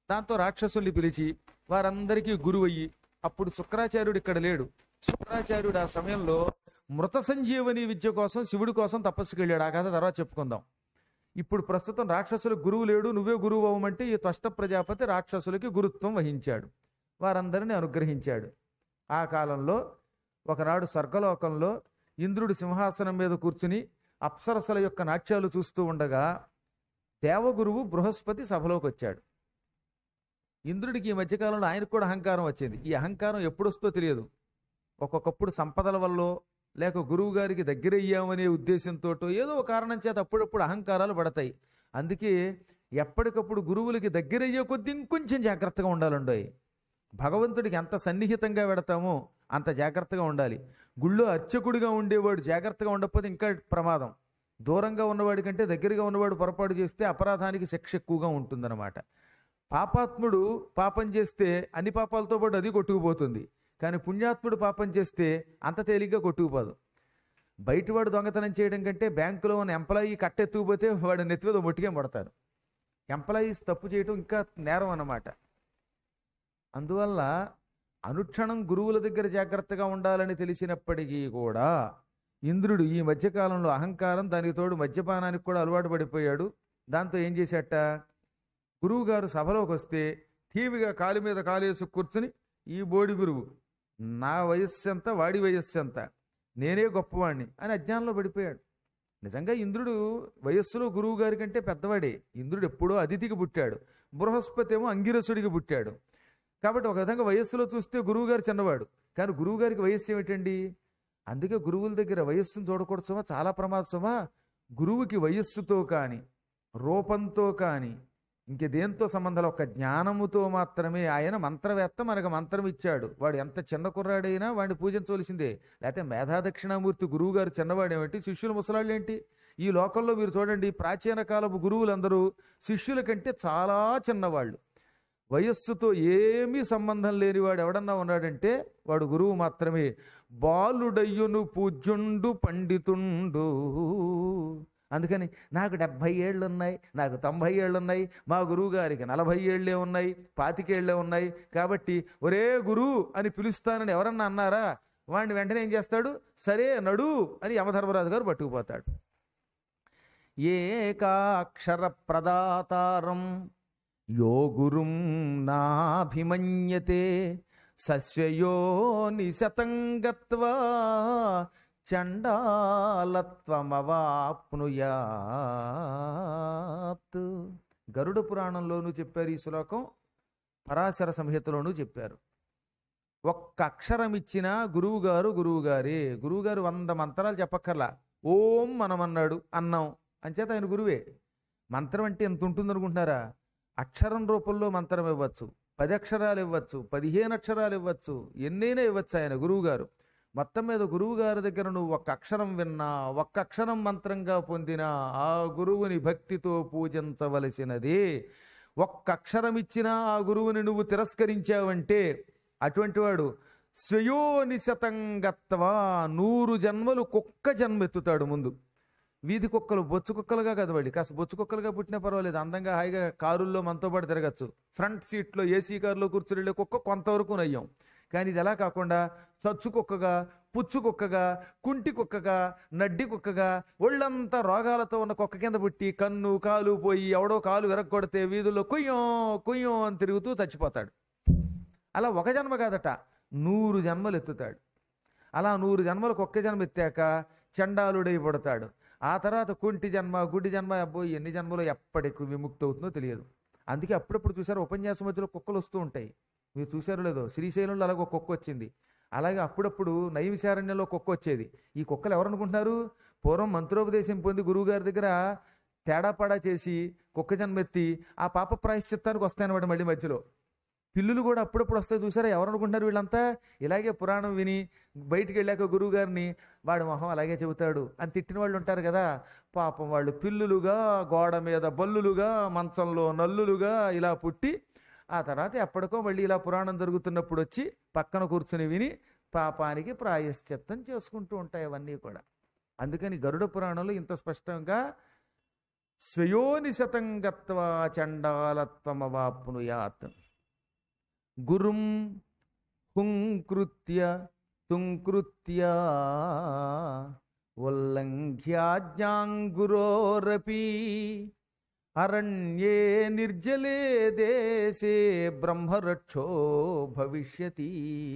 దాంతో రాక్షసుల్ని పిలిచి వారందరికీ గురువు అయ్యి అప్పుడు శుక్రాచార్యుడు ఇక్కడ లేడు శుక్రాచార్యుడు ఆ సమయంలో మృత సంజీవని విద్య కోసం శివుడి కోసం తపస్సుకి వెళ్ళాడు ఆ కథ తర్వాత చెప్పుకుందాం ఇప్పుడు ప్రస్తుతం రాక్షసులకు గురువు లేడు నువ్వే గురువు అవ్వమంటే ఈ త్వష్ట ప్రజాపతి రాక్షసులకి గురుత్వం వహించాడు వారందరిని అనుగ్రహించాడు ఆ కాలంలో ఒకనాడు స్వర్గలోకంలో ఇంద్రుడి సింహాసనం మీద కూర్చుని అప్సరసల యొక్క నాట్యాలు చూస్తూ ఉండగా దేవగురువు బృహస్పతి సభలోకి వచ్చాడు ఇంద్రుడికి ఈ మధ్యకాలంలో ఆయనకు కూడా అహంకారం వచ్చింది ఈ అహంకారం ఎప్పుడొస్తో తెలియదు ఒక్కొక్కప్పుడు సంపదల వల్ల లేక గురువు గారికి దగ్గరయ్యామనే ఉద్దేశంతో ఏదో ఒక కారణం చేత అప్పుడప్పుడు అహంకారాలు పడతాయి అందుకే ఎప్పటికప్పుడు గురువులకి దగ్గరయ్యే కొద్దీ ఇంకొంచెం జాగ్రత్తగా ఉండాలండోయ్ భగవంతుడికి ఎంత సన్నిహితంగా పెడతామో అంత జాగ్రత్తగా ఉండాలి గుళ్ళో అర్చకుడిగా ఉండేవాడు జాగ్రత్తగా ఉండకపోతే ఇంకా ప్రమాదం దూరంగా ఉన్నవాడి కంటే దగ్గరగా ఉన్నవాడు పొరపాటు చేస్తే అపరాధానికి శిక్ష ఎక్కువగా ఉంటుందన్నమాట పాపాత్ముడు పాపం చేస్తే అన్ని పాపాలతో పాటు అది కొట్టుకుపోతుంది కానీ పుణ్యాత్ముడు పాపం చేస్తే అంత తేలిగ్గా కొట్టుకుపోదు బయటవాడు దొంగతనం చేయడం కంటే బ్యాంకులో ఉన్న ఎంప్లాయీ కట్టెత్తుకుపోతే వాడు నెత్తిమీద మొట్టిగా పడతారు ఎంప్లాయీస్ తప్పు చేయడం ఇంకా నేరం అన్నమాట అందువల్ల అనుక్షణం గురువుల దగ్గర జాగ్రత్తగా ఉండాలని తెలిసినప్పటికీ కూడా ఇంద్రుడు ఈ మధ్యకాలంలో అహంకారం దానికి తోడు మద్యపానానికి కూడా అలవాటు పడిపోయాడు దాంతో ఏం చేశాట గురువుగారు సభలోకి వస్తే టీవీగా కాలు మీద కాలేసి కూర్చుని ఈ బోడి గురువు నా వయస్సు ఎంత వాడి వయస్సు ఎంత నేనే గొప్పవాణ్ణి అని అజ్ఞానంలో పడిపోయాడు నిజంగా ఇంద్రుడు వయస్సులో గురువు గారి కంటే పెద్దవాడే ఇంద్రుడు ఎప్పుడో అతిథికి పుట్టాడు బృహస్పతి ఏమో అంగిరసుడికి పుట్టాడు కాబట్టి ఒక విధంగా వయస్సులో చూస్తే గురువుగారు చిన్నవాడు కానీ గురువుగారికి వయస్సు ఏమిటండి అందుకే గురువుల దగ్గర వయస్సును చూడకూడదు సుమా చాలా ప్రమాదమా గురువుకి వయస్సుతో కానీ రూపంతో కానీ ఇంక దేంతో సంబంధాలు ఒక జ్ఞానముతో మాత్రమే ఆయన మంత్రవేత్త మనకు మంత్రం ఇచ్చాడు వాడు ఎంత చిన్న కుర్రాడైనా వాడిని పూజించవలసిందే లేకపోతే మేధాదక్షిణామూర్తి గురువు గారు చిన్నవాడేమిటి శిష్యులు ముసలాళ్ళు ఏంటి ఈ లోకంలో మీరు చూడండి ప్రాచీన కాలపు గురువులందరూ శిష్యుల కంటే చాలా చిన్నవాళ్ళు వయస్సుతో ఏమీ సంబంధం లేనివాడు ఎవడన్నా ఉన్నాడంటే వాడు గురువు మాత్రమే బాలుడయ్యును పూజ్యుండు పండితుండు అందుకని నాకు డెబ్భై ఏళ్ళు ఉన్నాయి నాకు తొంభై ఏళ్ళు ఉన్నాయి మా గురువు గారికి నలభై ఏళ్ళే ఉన్నాయి పాతికేళ్లే ఉన్నాయి కాబట్టి ఒరే గురువు అని పిలుస్తానని ఎవరన్నా అన్నారా వాడిని వెంటనే ఏం చేస్తాడు సరే నడు అని యమధర్మరాజు గారు పట్టుకుపోతాడు ఏకాక్షర ప్రదాతారం యో గురుం నాభిమన్యతే సస్యయో నిశతం గత్వా చండాలత్వమవాప్నుయాత్ గరుడ పురాణంలోనూ చెప్పారు ఈ శ్లోకం పరాశర సంహితలోనూ చెప్పారు ఒక్క అక్షరం ఇచ్చినా గురువుగారు గురువుగారే గురువుగారు వంద మంత్రాలు చెప్పక్కర్లా ఓం మనమన్నాడు అన్నాం అంచేత ఆయన గురువే మంత్రం అంటే ఎంత ఉంటుందనుకుంటున్నారా అక్షరం రూపంలో మంత్రం ఇవ్వచ్చు పది అక్షరాలు ఇవ్వచ్చు పదిహేను అక్షరాలు ఇవ్వచ్చు ఎన్నైనా ఇవ్వచ్చు ఆయన గురువుగారు మొత్తం మీద గురువు గారి దగ్గర నువ్వు ఒక్క అక్షరం విన్నా ఒక్క అక్షరం మంత్రంగా పొందినా ఆ గురువుని భక్తితో పూజించవలసినది ఒక్క అక్షరం ఇచ్చినా ఆ గురువుని నువ్వు తిరస్కరించావంటే అటువంటి వాడు స్వయోనిశతంగత్వా నూరు జన్మలు కుక్క జన్మ ఎత్తుతాడు ముందు వీధి కుక్కలు బొచ్చు కుక్కలుగా కదా వాళ్ళు కాస్త బొచ్చు కుక్కలుగా పుట్టినా పర్వాలేదు అందంగా హాయిగా కారుల్లో మనతో పాటు తిరగచ్చు ఫ్రంట్ సీట్లో ఏసీ కారులో కూర్చుని వెళ్ళే కుక్క కొంతవరకు నయ్యం కానీ ఇది ఎలా కాకుండా చచ్చు కుక్కగా పుచ్చు కుక్కగా కుంటి కుక్కగా నడ్డి కుక్కగా ఒళ్ళంతా రోగాలతో ఉన్న కుక్క కింద పుట్టి కన్ను కాలు పోయి ఎవడో కాలు విరగొడితే వీధుల్లో కుయ్యం కుయ్యం అని తిరుగుతూ చచ్చిపోతాడు అలా ఒక జన్మ కాదట నూరు జన్మలు ఎత్తుతాడు అలా నూరు జన్మలకు ఒక్క జన్మ ఎత్తాక చండాలుడై పడతాడు ఆ తర్వాత కుంటి జన్మ గుడి జన్మ అబ్బో ఎన్ని జన్మలో ఎప్పటికి విముక్తి అవుతుందో తెలియదు అందుకే అప్పుడప్పుడు చూసారు ఉపన్యాసం మధ్యలో కుక్కలు వస్తూ ఉంటాయి మీరు చూసారో లేదో శ్రీశైలంలో అలాగ ఒక కుక్క వచ్చింది అలాగే అప్పుడప్పుడు నైవిశారణ్యంలో కుక్క వచ్చేది ఈ కుక్కలు ఎవరనుకుంటున్నారు పూర్వం మంత్రోపదేశం పొంది గురువుగారి దగ్గర తేడాపాడా చేసి కుక్క జన్మెత్తి ఆ పాప ప్రాయశ్చిత్తానికి వస్తాయన్నమాట మళ్ళీ మధ్యలో పిల్లులు కూడా అప్పుడప్పుడు వస్తాయి చూసారా ఎవరు అనుకుంటున్నారు వీళ్ళంతా ఇలాగే పురాణం విని బయటికి వెళ్ళాక గురువు గారిని వాడు మొహం అలాగే చెబుతాడు అని తిట్టిన వాళ్ళు ఉంటారు కదా పాపం వాళ్ళు పిల్లులుగా గోడ మీద బల్లులుగా మంచంలో నల్లులుగా ఇలా పుట్టి ఆ తర్వాత ఎప్పటికో మళ్ళీ ఇలా పురాణం జరుగుతున్నప్పుడు వచ్చి పక్కన కూర్చుని విని పాపానికి ప్రాయశ్చిత్తం చేసుకుంటూ ఉంటాయి అవన్నీ కూడా అందుకని గరుడ పురాణంలో ఇంత స్పష్టంగా స్వయోనిశతం గత్వా చండాలత్వమవాప్నుయాత్ గురుం హుంకృత్య తుంకృత్య ఉల్లంఘ్యాజ్ఞాంగురోరపి అరణ్యే నిర్జలే దేశే బ్రహ్మరక్షో భవిష్యతి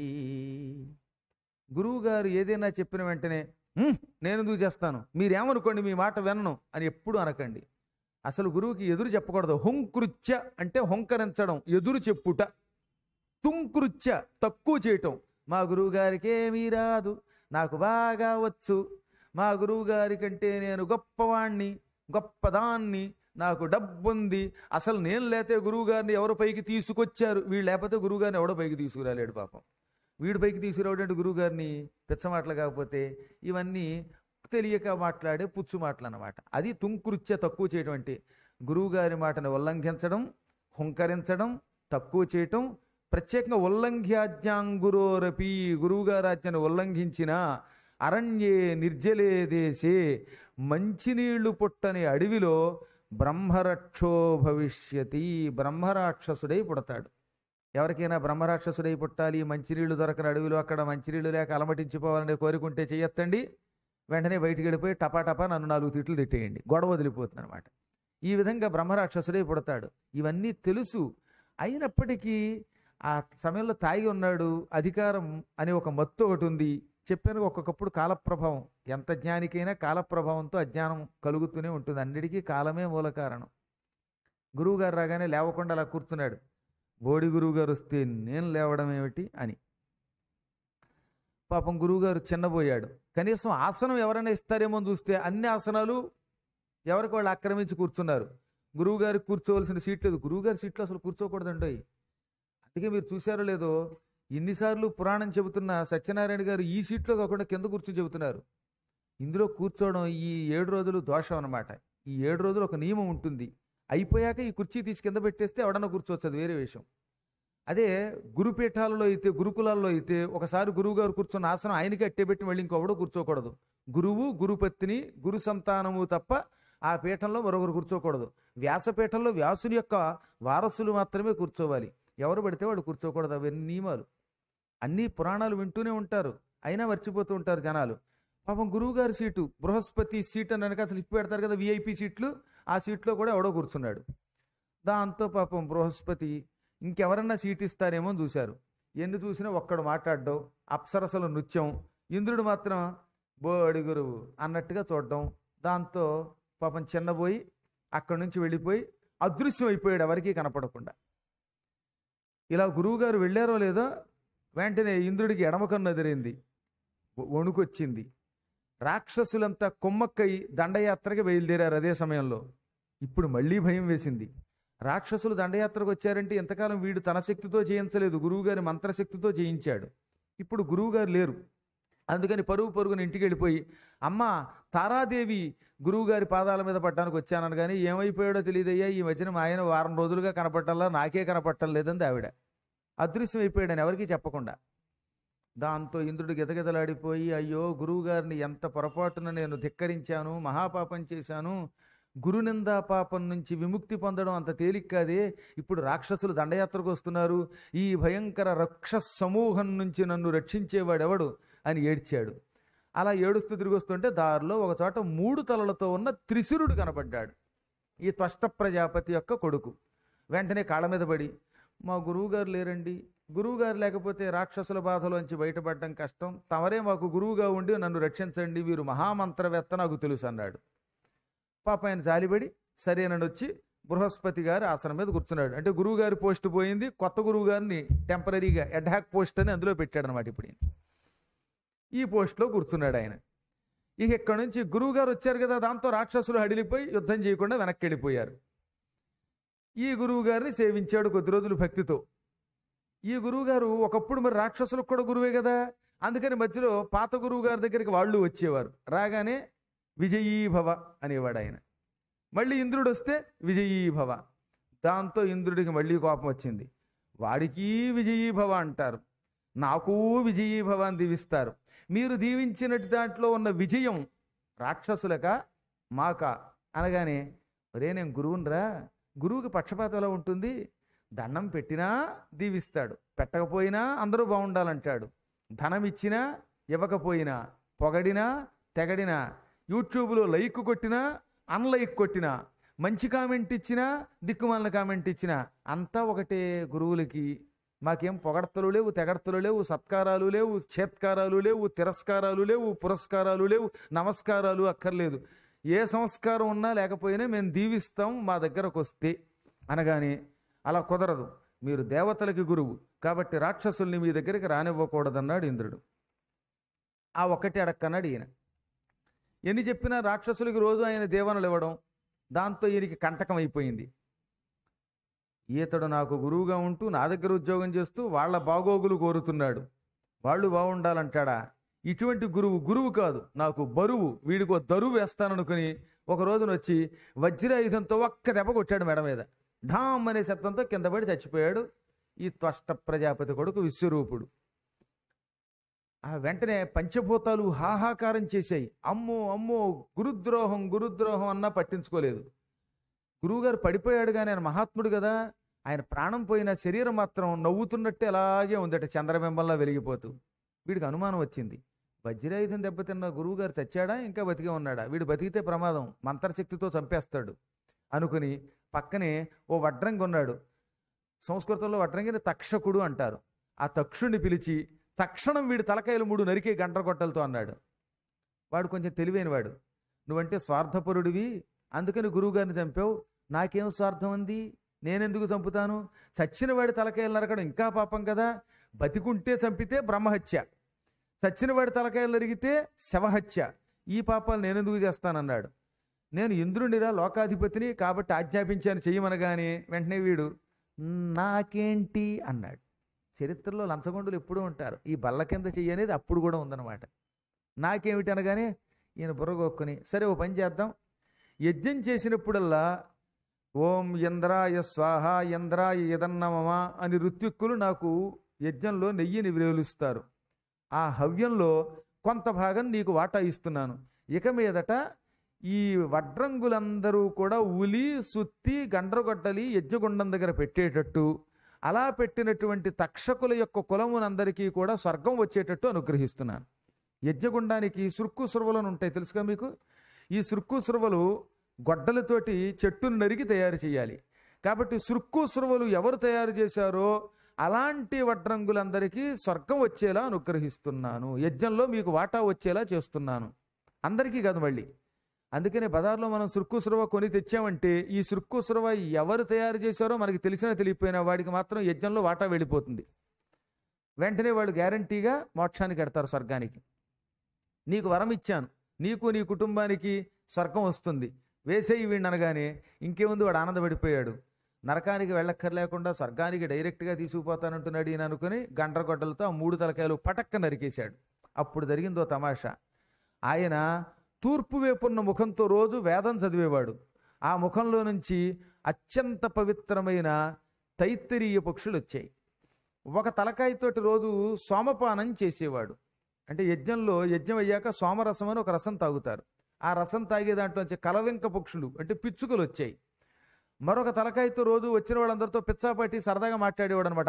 గురువుగారు ఏదైనా చెప్పిన వెంటనే "ఉమ్, నేను ఎందుకు చేస్తాను మీరేమనుకోండి మీ మాట వినను అని ఎప్పుడు అనకండి అసలు గురువుకి ఎదురు చెప్పకూడదు హుంకృత్య అంటే హుంకరించడం ఎదురు చెప్పుట తుంకృత్య తక్కువ చేయటం మా గురువు గారికి ఏమీ రాదు నాకు బాగా వచ్చు మా గురువు గారి కంటే నేను గొప్పవాణ్ణి గొప్పదాన్ని నాకు డబ్బుంది అసలు నేను లేతే గురువు గారిని ఎవరు పైకి తీసుకొచ్చారు వీళ్ళు లేకపోతే గురువు గారిని ఎవడో పైకి తీసుకురాలేడు పాపం వీడు పైకి తీసుకురావడంటే గురువు గారిని పిచ్చమాటలు కాకపోతే ఇవన్నీ తెలియక మాట్లాడే పుచ్చు మాటలు అన్నమాట అది తుంకృత్య తక్కువ చేయడం అంటే గురువుగారి మాటను ఉల్లంఘించడం హుంకరించడం తక్కువ చేయటం ప్రత్యేకంగా ఉల్లంఘ్యాజ్ఞాంగురోరపి గురువుగారి ఆజ్ఞను ఉల్లంఘించిన అరణ్యే నిర్జలే దేశే మంచినీళ్లు పుట్టని అడవిలో బ్రహ్మరక్షో భవిష్యతి బ్రహ్మరాక్షసుడై పుడతాడు ఎవరికైనా బ్రహ్మరాక్షసుడై పుట్టాలి మంచినీళ్లు దొరకని అడవిలో అక్కడ మంచినీళ్లు లేక అలమటించిపోవాలని కోరుకుంటే చెయ్యొత్తండి వెంటనే బయటికి వెళ్ళిపోయి టపా టపా నన్ను నాలుగు తిట్లు తిట్టేయండి గొడవ వదిలిపోతుంది అనమాట ఈ విధంగా బ్రహ్మరాక్షసుడే పుడతాడు ఇవన్నీ తెలుసు అయినప్పటికీ ఆ సమయంలో తాగి ఉన్నాడు అధికారం అనే ఒక మత్తు ఒకటి ఉంది చెప్పాను ఒక్కొక్కప్పుడు కాలప్రభావం ఎంత జ్ఞానికైనా కాలప్రభావంతో అజ్ఞానం కలుగుతూనే ఉంటుంది అన్నిటికీ కాలమే మూల కారణం గురువుగారు రాగానే లేవకుండా అలా కూర్చున్నాడు బోడి గురువుగారు వస్తే నేను లేవడం ఏమిటి అని పాపం గురువుగారు చిన్నబోయాడు కనీసం ఆసనం ఎవరైనా ఇస్తారేమో అని చూస్తే అన్ని ఆసనాలు ఎవరికి వాళ్ళు ఆక్రమించి కూర్చున్నారు గురువుగారు కూర్చోవలసిన సీట్ లేదు గురువుగారి సీట్లో అసలు కూర్చోకూడదండి అందుకే మీరు చూశారో లేదో ఇన్నిసార్లు పురాణం చెబుతున్న సత్యనారాయణ గారు ఈ సీట్లో కాకుండా కింద కూర్చొని చెబుతున్నారు ఇందులో కూర్చోవడం ఈ ఏడు రోజులు దోషం అన్నమాట ఈ ఏడు రోజులు ఒక నియమం ఉంటుంది అయిపోయాక ఈ కుర్చీ తీసి కింద పెట్టేస్తే ఎవడన్నా కూర్చోవచ్చు అది వేరే విషయం అదే గురుపీఠాలలో అయితే గురుకులాల్లో అయితే ఒకసారి గురువు గారు కూర్చున్న ఆసనం ఆయనకి అట్టేపెట్టి మళ్ళీ ఇంకొకడు కూర్చోకూడదు గురువు గురుపత్ని గురు సంతానము తప్ప ఆ పీఠంలో మరొకరు కూర్చోకూడదు వ్యాసపీఠంలో వ్యాసుని యొక్క వారసులు మాత్రమే కూర్చోవాలి ఎవరు పడితే వాడు కూర్చోకూడదు అవన్నీ నియమాలు అన్ని పురాణాలు వింటూనే ఉంటారు అయినా మర్చిపోతూ ఉంటారు జనాలు పాపం గురువు గారి సీటు బృహస్పతి సీట్ అని వెనక అసలు ఇప్పి పెడతారు కదా విఐపి సీట్లు ఆ సీట్లో కూడా ఎవడో కూర్చున్నాడు దాంతో పాపం బృహస్పతి ఇంకెవరన్నా సీట్ ఇస్తారేమో అని చూశారు ఎన్ని చూసినా ఒక్కడు మాట్లాడడం అప్సరసల నృత్యం ఇంద్రుడు మాత్రం బోడి గురువు అన్నట్టుగా చూడడం దాంతో పాపం చిన్నపోయి అక్కడి నుంచి వెళ్ళిపోయి అదృశ్యం అయిపోయాడు ఎవరికీ కనపడకుండా ఇలా గురువుగారు వెళ్ళారో లేదో వెంటనే ఇంద్రుడికి ఎడమ కన్ను ఎదిరింది వ- వణుకొచ్చింది రాక్షసులంతా కొమ్మక్కై దండయాత్రకి బయలుదేరారు అదే సమయంలో ఇప్పుడు మళ్ళీ భయం వేసింది రాక్షసులు దండయాత్రకు వచ్చారంటే ఎంతకాలం వీడు తన శక్తితో చేయించలేదు గురువుగారి మంత్రశక్తితో చేయించాడు ఇప్పుడు గురువుగారు లేరు అందుకని పరుగు పరుగున ఇంటికి వెళ్ళిపోయి అమ్మ తారాదేవి గురువుగారి పాదాల మీద పడ్డానికి వచ్చానని కానీ ఏమైపోయాడో తెలియదయ్యా ఈ మధ్యన మా ఆయన వారం రోజులుగా కనపట్టాలా నాకే కనపట్టం లేదంది ఆవిడ అదృశ్యం అయిపోయాడని ఎవరికీ చెప్పకుండా దాంతో ఇంద్రుడు గితగితలాడిపోయి అయ్యో గురువుగారిని ఎంత పొరపాటున నేను ధిక్కరించాను మహాపాపం చేశాను గురునిందా పాపం నుంచి విముక్తి పొందడం అంత తేలిక కాదే ఇప్పుడు రాక్షసులు దండయాత్రకు వస్తున్నారు ఈ భయంకర రక్ష సమూహం నుంచి నన్ను రక్షించేవాడెవడు అని ఏడ్చాడు అలా ఏడుస్తూ తిరిగి వస్తుంటే దారిలో ఒక చోట మూడు తలలతో ఉన్న త్రిశురుడు కనబడ్డాడు ఈ త్వష్ట ప్రజాపతి యొక్క కొడుకు వెంటనే కాళ్ళ మీద పడి మా గురువుగారు లేరండి గురువుగారు లేకపోతే రాక్షసుల బాధలోంచి బయటపడడం కష్టం తమరే మాకు గురువుగా ఉండి నన్ను రక్షించండి వీరు మహామంత్రవేత్త నాకు తెలుసు అన్నాడు పాప ఆయన జాలిపడి సరేనని వచ్చి బృహస్పతి గారి ఆసనం మీద కూర్చున్నాడు అంటే గురువు గారి పోస్ట్ పోయింది కొత్త గురువు గారిని టెంపరీగా ఎడ్హాక్ పోస్ట్ అని అందులో పెట్టాడు అనమాట ఇప్పుడు ఈయన. ఈ పోస్ట్లో కూర్చున్నాడు ఆయన ఇక ఇక్కడ నుంచి గురువు గారు వచ్చారు కదా దాంతో రాక్షసులు హడిలిపోయి యుద్ధం చేయకుండా వెనక్కి వెళ్ళిపోయారు ఈ గురువు గారిని సేవించాడు కొద్ది రోజులు భక్తితో ఈ గురువు గారు ఒకప్పుడు మరి రాక్షసులకు కూడా గురువే కదా అందుకని మధ్యలో పాత గురువు గారి దగ్గరికి వాళ్ళు వచ్చేవారు రాగానే విజయీభవ అనేవాడు ఆయన మళ్ళీ ఇంద్రుడు వస్తే విజయీభవ దాంతో ఇంద్రుడికి మళ్ళీ కోపం వచ్చింది వాడికి విజయీభవ అంటారు నాకు విజయీభవ అని దీవిస్తారు మీరు దీవించినట్టు దాంట్లో ఉన్న విజయం రాక్షసులక మాక అనగానే ఒరే నేను గురువునరా గురువుకి పక్షపాతం ఎలా ఉంటుంది దండం పెట్టినా దీవిస్తాడు పెట్టకపోయినా అందరూ బాగుండాలంటాడు ధనం ఇచ్చినా ఇవ్వకపోయినా పొగడినా తెగడినా యూట్యూబ్లో లైక్ కొట్టినా అన్లైక్ కొట్టినా మంచి కామెంట్ ఇచ్చినా దిక్కుమాలిన కామెంట్ ఇచ్చినా అంతా ఒకటే గురువులకి మాకేం పొగడతలు లేవు తెగడతలు లేవు సత్కారాలు లేవు చేత్కారాలు లేవు తిరస్కారాలు లేవు పురస్కారాలు లేవు నమస్కారాలు అక్కర్లేదు ఏ సంస్కారం ఉన్నా లేకపోయినా మేము దీవిస్తాం మా దగ్గరకు వస్తే అనగానే అలా కుదరదు మీరు దేవతలకి గురువు కాబట్టి రాక్షసుల్ని మీ దగ్గరికి రానివ్వకూడదన్నాడు ఇంద్రుడు ఆ ఒక్కటి అడక్కన్నాడు ఈయన ఎన్ని చెప్పినా రాక్షసులకి రోజు ఆయన దేవనలు ఇవ్వడం దాంతో ఈయనకి కంటకం అయిపోయింది ఈతడు నాకు గురువుగా ఉంటూ నా దగ్గర ఉద్యోగం చేస్తూ వాళ్ళ బాగోగులు కోరుతున్నాడు వాళ్ళు బాగుండాలంటాడా ఇటువంటి గురువు గురువు కాదు నాకు బరువు వీడికి ఒక దరువు వేస్తాననుకుని ఒక రోజున వచ్చి వజ్రాయుధంతో ఒక్క దెబ్బ కొట్టాడు మెడ మీద ఢామ్ అనే శబ్దంతో కింద పడి చచ్చిపోయాడు ఈ త్వష్ట ప్రజాపతి కొడుకు విశ్వరూపుడు ఆ వెంటనే పంచభూతాలు హాహాకారం చేశాయి అమ్మో అమ్మో గురుద్రోహం గురుద్రోహం అన్నా పట్టించుకోలేదు గురువుగారు పడిపోయాడు కానీ ఆయన మహాత్ముడు కదా ఆయన ప్రాణం పోయిన శరీరం మాత్రం నవ్వుతున్నట్టే అలాగే ఉందట చంద్రబింబంలా వెలిగిపోతూ వీడికి అనుమానం వచ్చింది వజ్రాయుధం దెబ్బతిన్న గురువుగారు చచ్చాడా ఇంకా బతికే ఉన్నాడా వీడు బతికితే ప్రమాదం మంత్రశక్తితో చంపేస్తాడు అనుకుని పక్కనే ఓ వడ్రంగి ఉన్నాడు సంస్కృతంలో వడ్రంగిని తక్షకుడు అంటారు ఆ తక్షుడిని పిలిచి తక్షణం వీడి తలకాయలు మూడు నరికే గంటగొట్టలతో అన్నాడు వాడు కొంచెం తెలివైనవాడు నువ్వంటే స్వార్థపరుడివి అందుకని గురువుగారిని చంపావు నాకేం స్వార్థం ఉంది నేనెందుకు చంపుతాను చచ్చిన వాడి తలకాయలు నరకడం ఇంకా పాపం కదా బతికుంటే చంపితే బ్రహ్మహత్య చచ్చిన వాడి తలకాయలు నరిగితే శవహత్య ఈ పాపాలు నేనెందుకు చేస్తానన్నాడు నేను ఇంద్రునిరా లోకాధిపతిని కాబట్టి ఆజ్ఞాపించాను చెయ్యమనగానే వెంటనే వీడు నాకేంటి అన్నాడు చరిత్రలో లంచగొండలు ఎప్పుడూ ఉంటారు ఈ బల్ల కింద చెయ్యి అనేది అప్పుడు కూడా ఉందన్నమాట నాకేమిటి అనగానే ఈయన బుర్రగొక్కుని సరే ఓ పని చేద్దాం యజ్ఞం చేసినప్పుడల్లా ఓం ఇంద్రాయ స్వాహ ఇంద్రాయ యదన్నమమ అని ఋత్విక్కులు నాకు యజ్ఞంలో నెయ్యిని వేలుస్తారు ఆ హవ్యంలో కొంత భాగం నీకు వాటా ఇస్తున్నాను ఇక మీదట ఈ వడ్రంగులందరూ కూడా ఉలి సుత్తి గండ్రగొడ్డలి యజ్ఞగుండం దగ్గర పెట్టేటట్టు అలా పెట్టినటువంటి తక్షకుల యొక్క కులమునందరికీ కూడా స్వర్గం వచ్చేటట్టు అనుగ్రహిస్తున్నాను యజ్ఞగుండానికి సుర్కు సురవలను ఉంటాయి తెలుసుగా మీకు ఈ సుర్కు సురవలు గొడ్డలతోటి చెట్టును నరికి తయారు చేయాలి కాబట్టి సుర్కు సురవలు ఎవరు తయారు చేశారో అలాంటి వడ్రంగులందరికీ స్వర్గం వచ్చేలా అనుగ్రహిస్తున్నాను యజ్ఞంలో మీకు వాటా వచ్చేలా చేస్తున్నాను అందరికీ కాదు మళ్ళీ అందుకనే బజార్లో మనం సుర్కు సురవ కొని తెచ్చామంటే ఈ సుర్కు సురవ ఎవరు తయారు చేశారో మనకి తెలిసినా తెలియపోయినా వాడికి మాత్రం యజ్ఞంలో వాటా వెళ్ళిపోతుంది వెంటనే వాళ్ళు గ్యారంటీగా మోక్షానికి ఎడతారు స్వర్గానికి నీకు వరం ఇచ్చాను నీకు నీ కుటుంబానికి స్వర్గం వస్తుంది వేసేయి వీడిని అనగానే ఇంకేముంది వాడు ఆనందపడిపోయాడు నరకానికి వెళ్ళక్కర్లేకుండా స్వర్గానికి డైరెక్ట్గా తీసుకుపోతానంటున్నాడు ఈయన అనుకుని గండ్రగొడ్డలతో ఆ మూడు తలకాయలు పటక్క నరికేశాడు అప్పుడు జరిగిందో తమాషా ఆయన తూర్పు వైపున్న ముఖంతో రోజు వేదం చదివేవాడు ఆ ముఖంలో నుంచి అత్యంత పవిత్రమైన తైత్తరీయ పక్షులు వచ్చాయి ఒక తలకాయతోటి రోజు సోమపానం చేసేవాడు అంటే యజ్ఞంలో యజ్ఞం అయ్యాక సోమరసం అని ఒక రసం తాగుతారు ఆ రసం తాగే దాంట్లోంచి కలవింక పక్షులు అంటే పిచ్చుకలు వచ్చాయి మరొక తలకాయతో రోజు వచ్చిన వాళ్ళందరితో పిచ్చాపట్టి సరదాగా మాట్లాడేవాడు అనమాట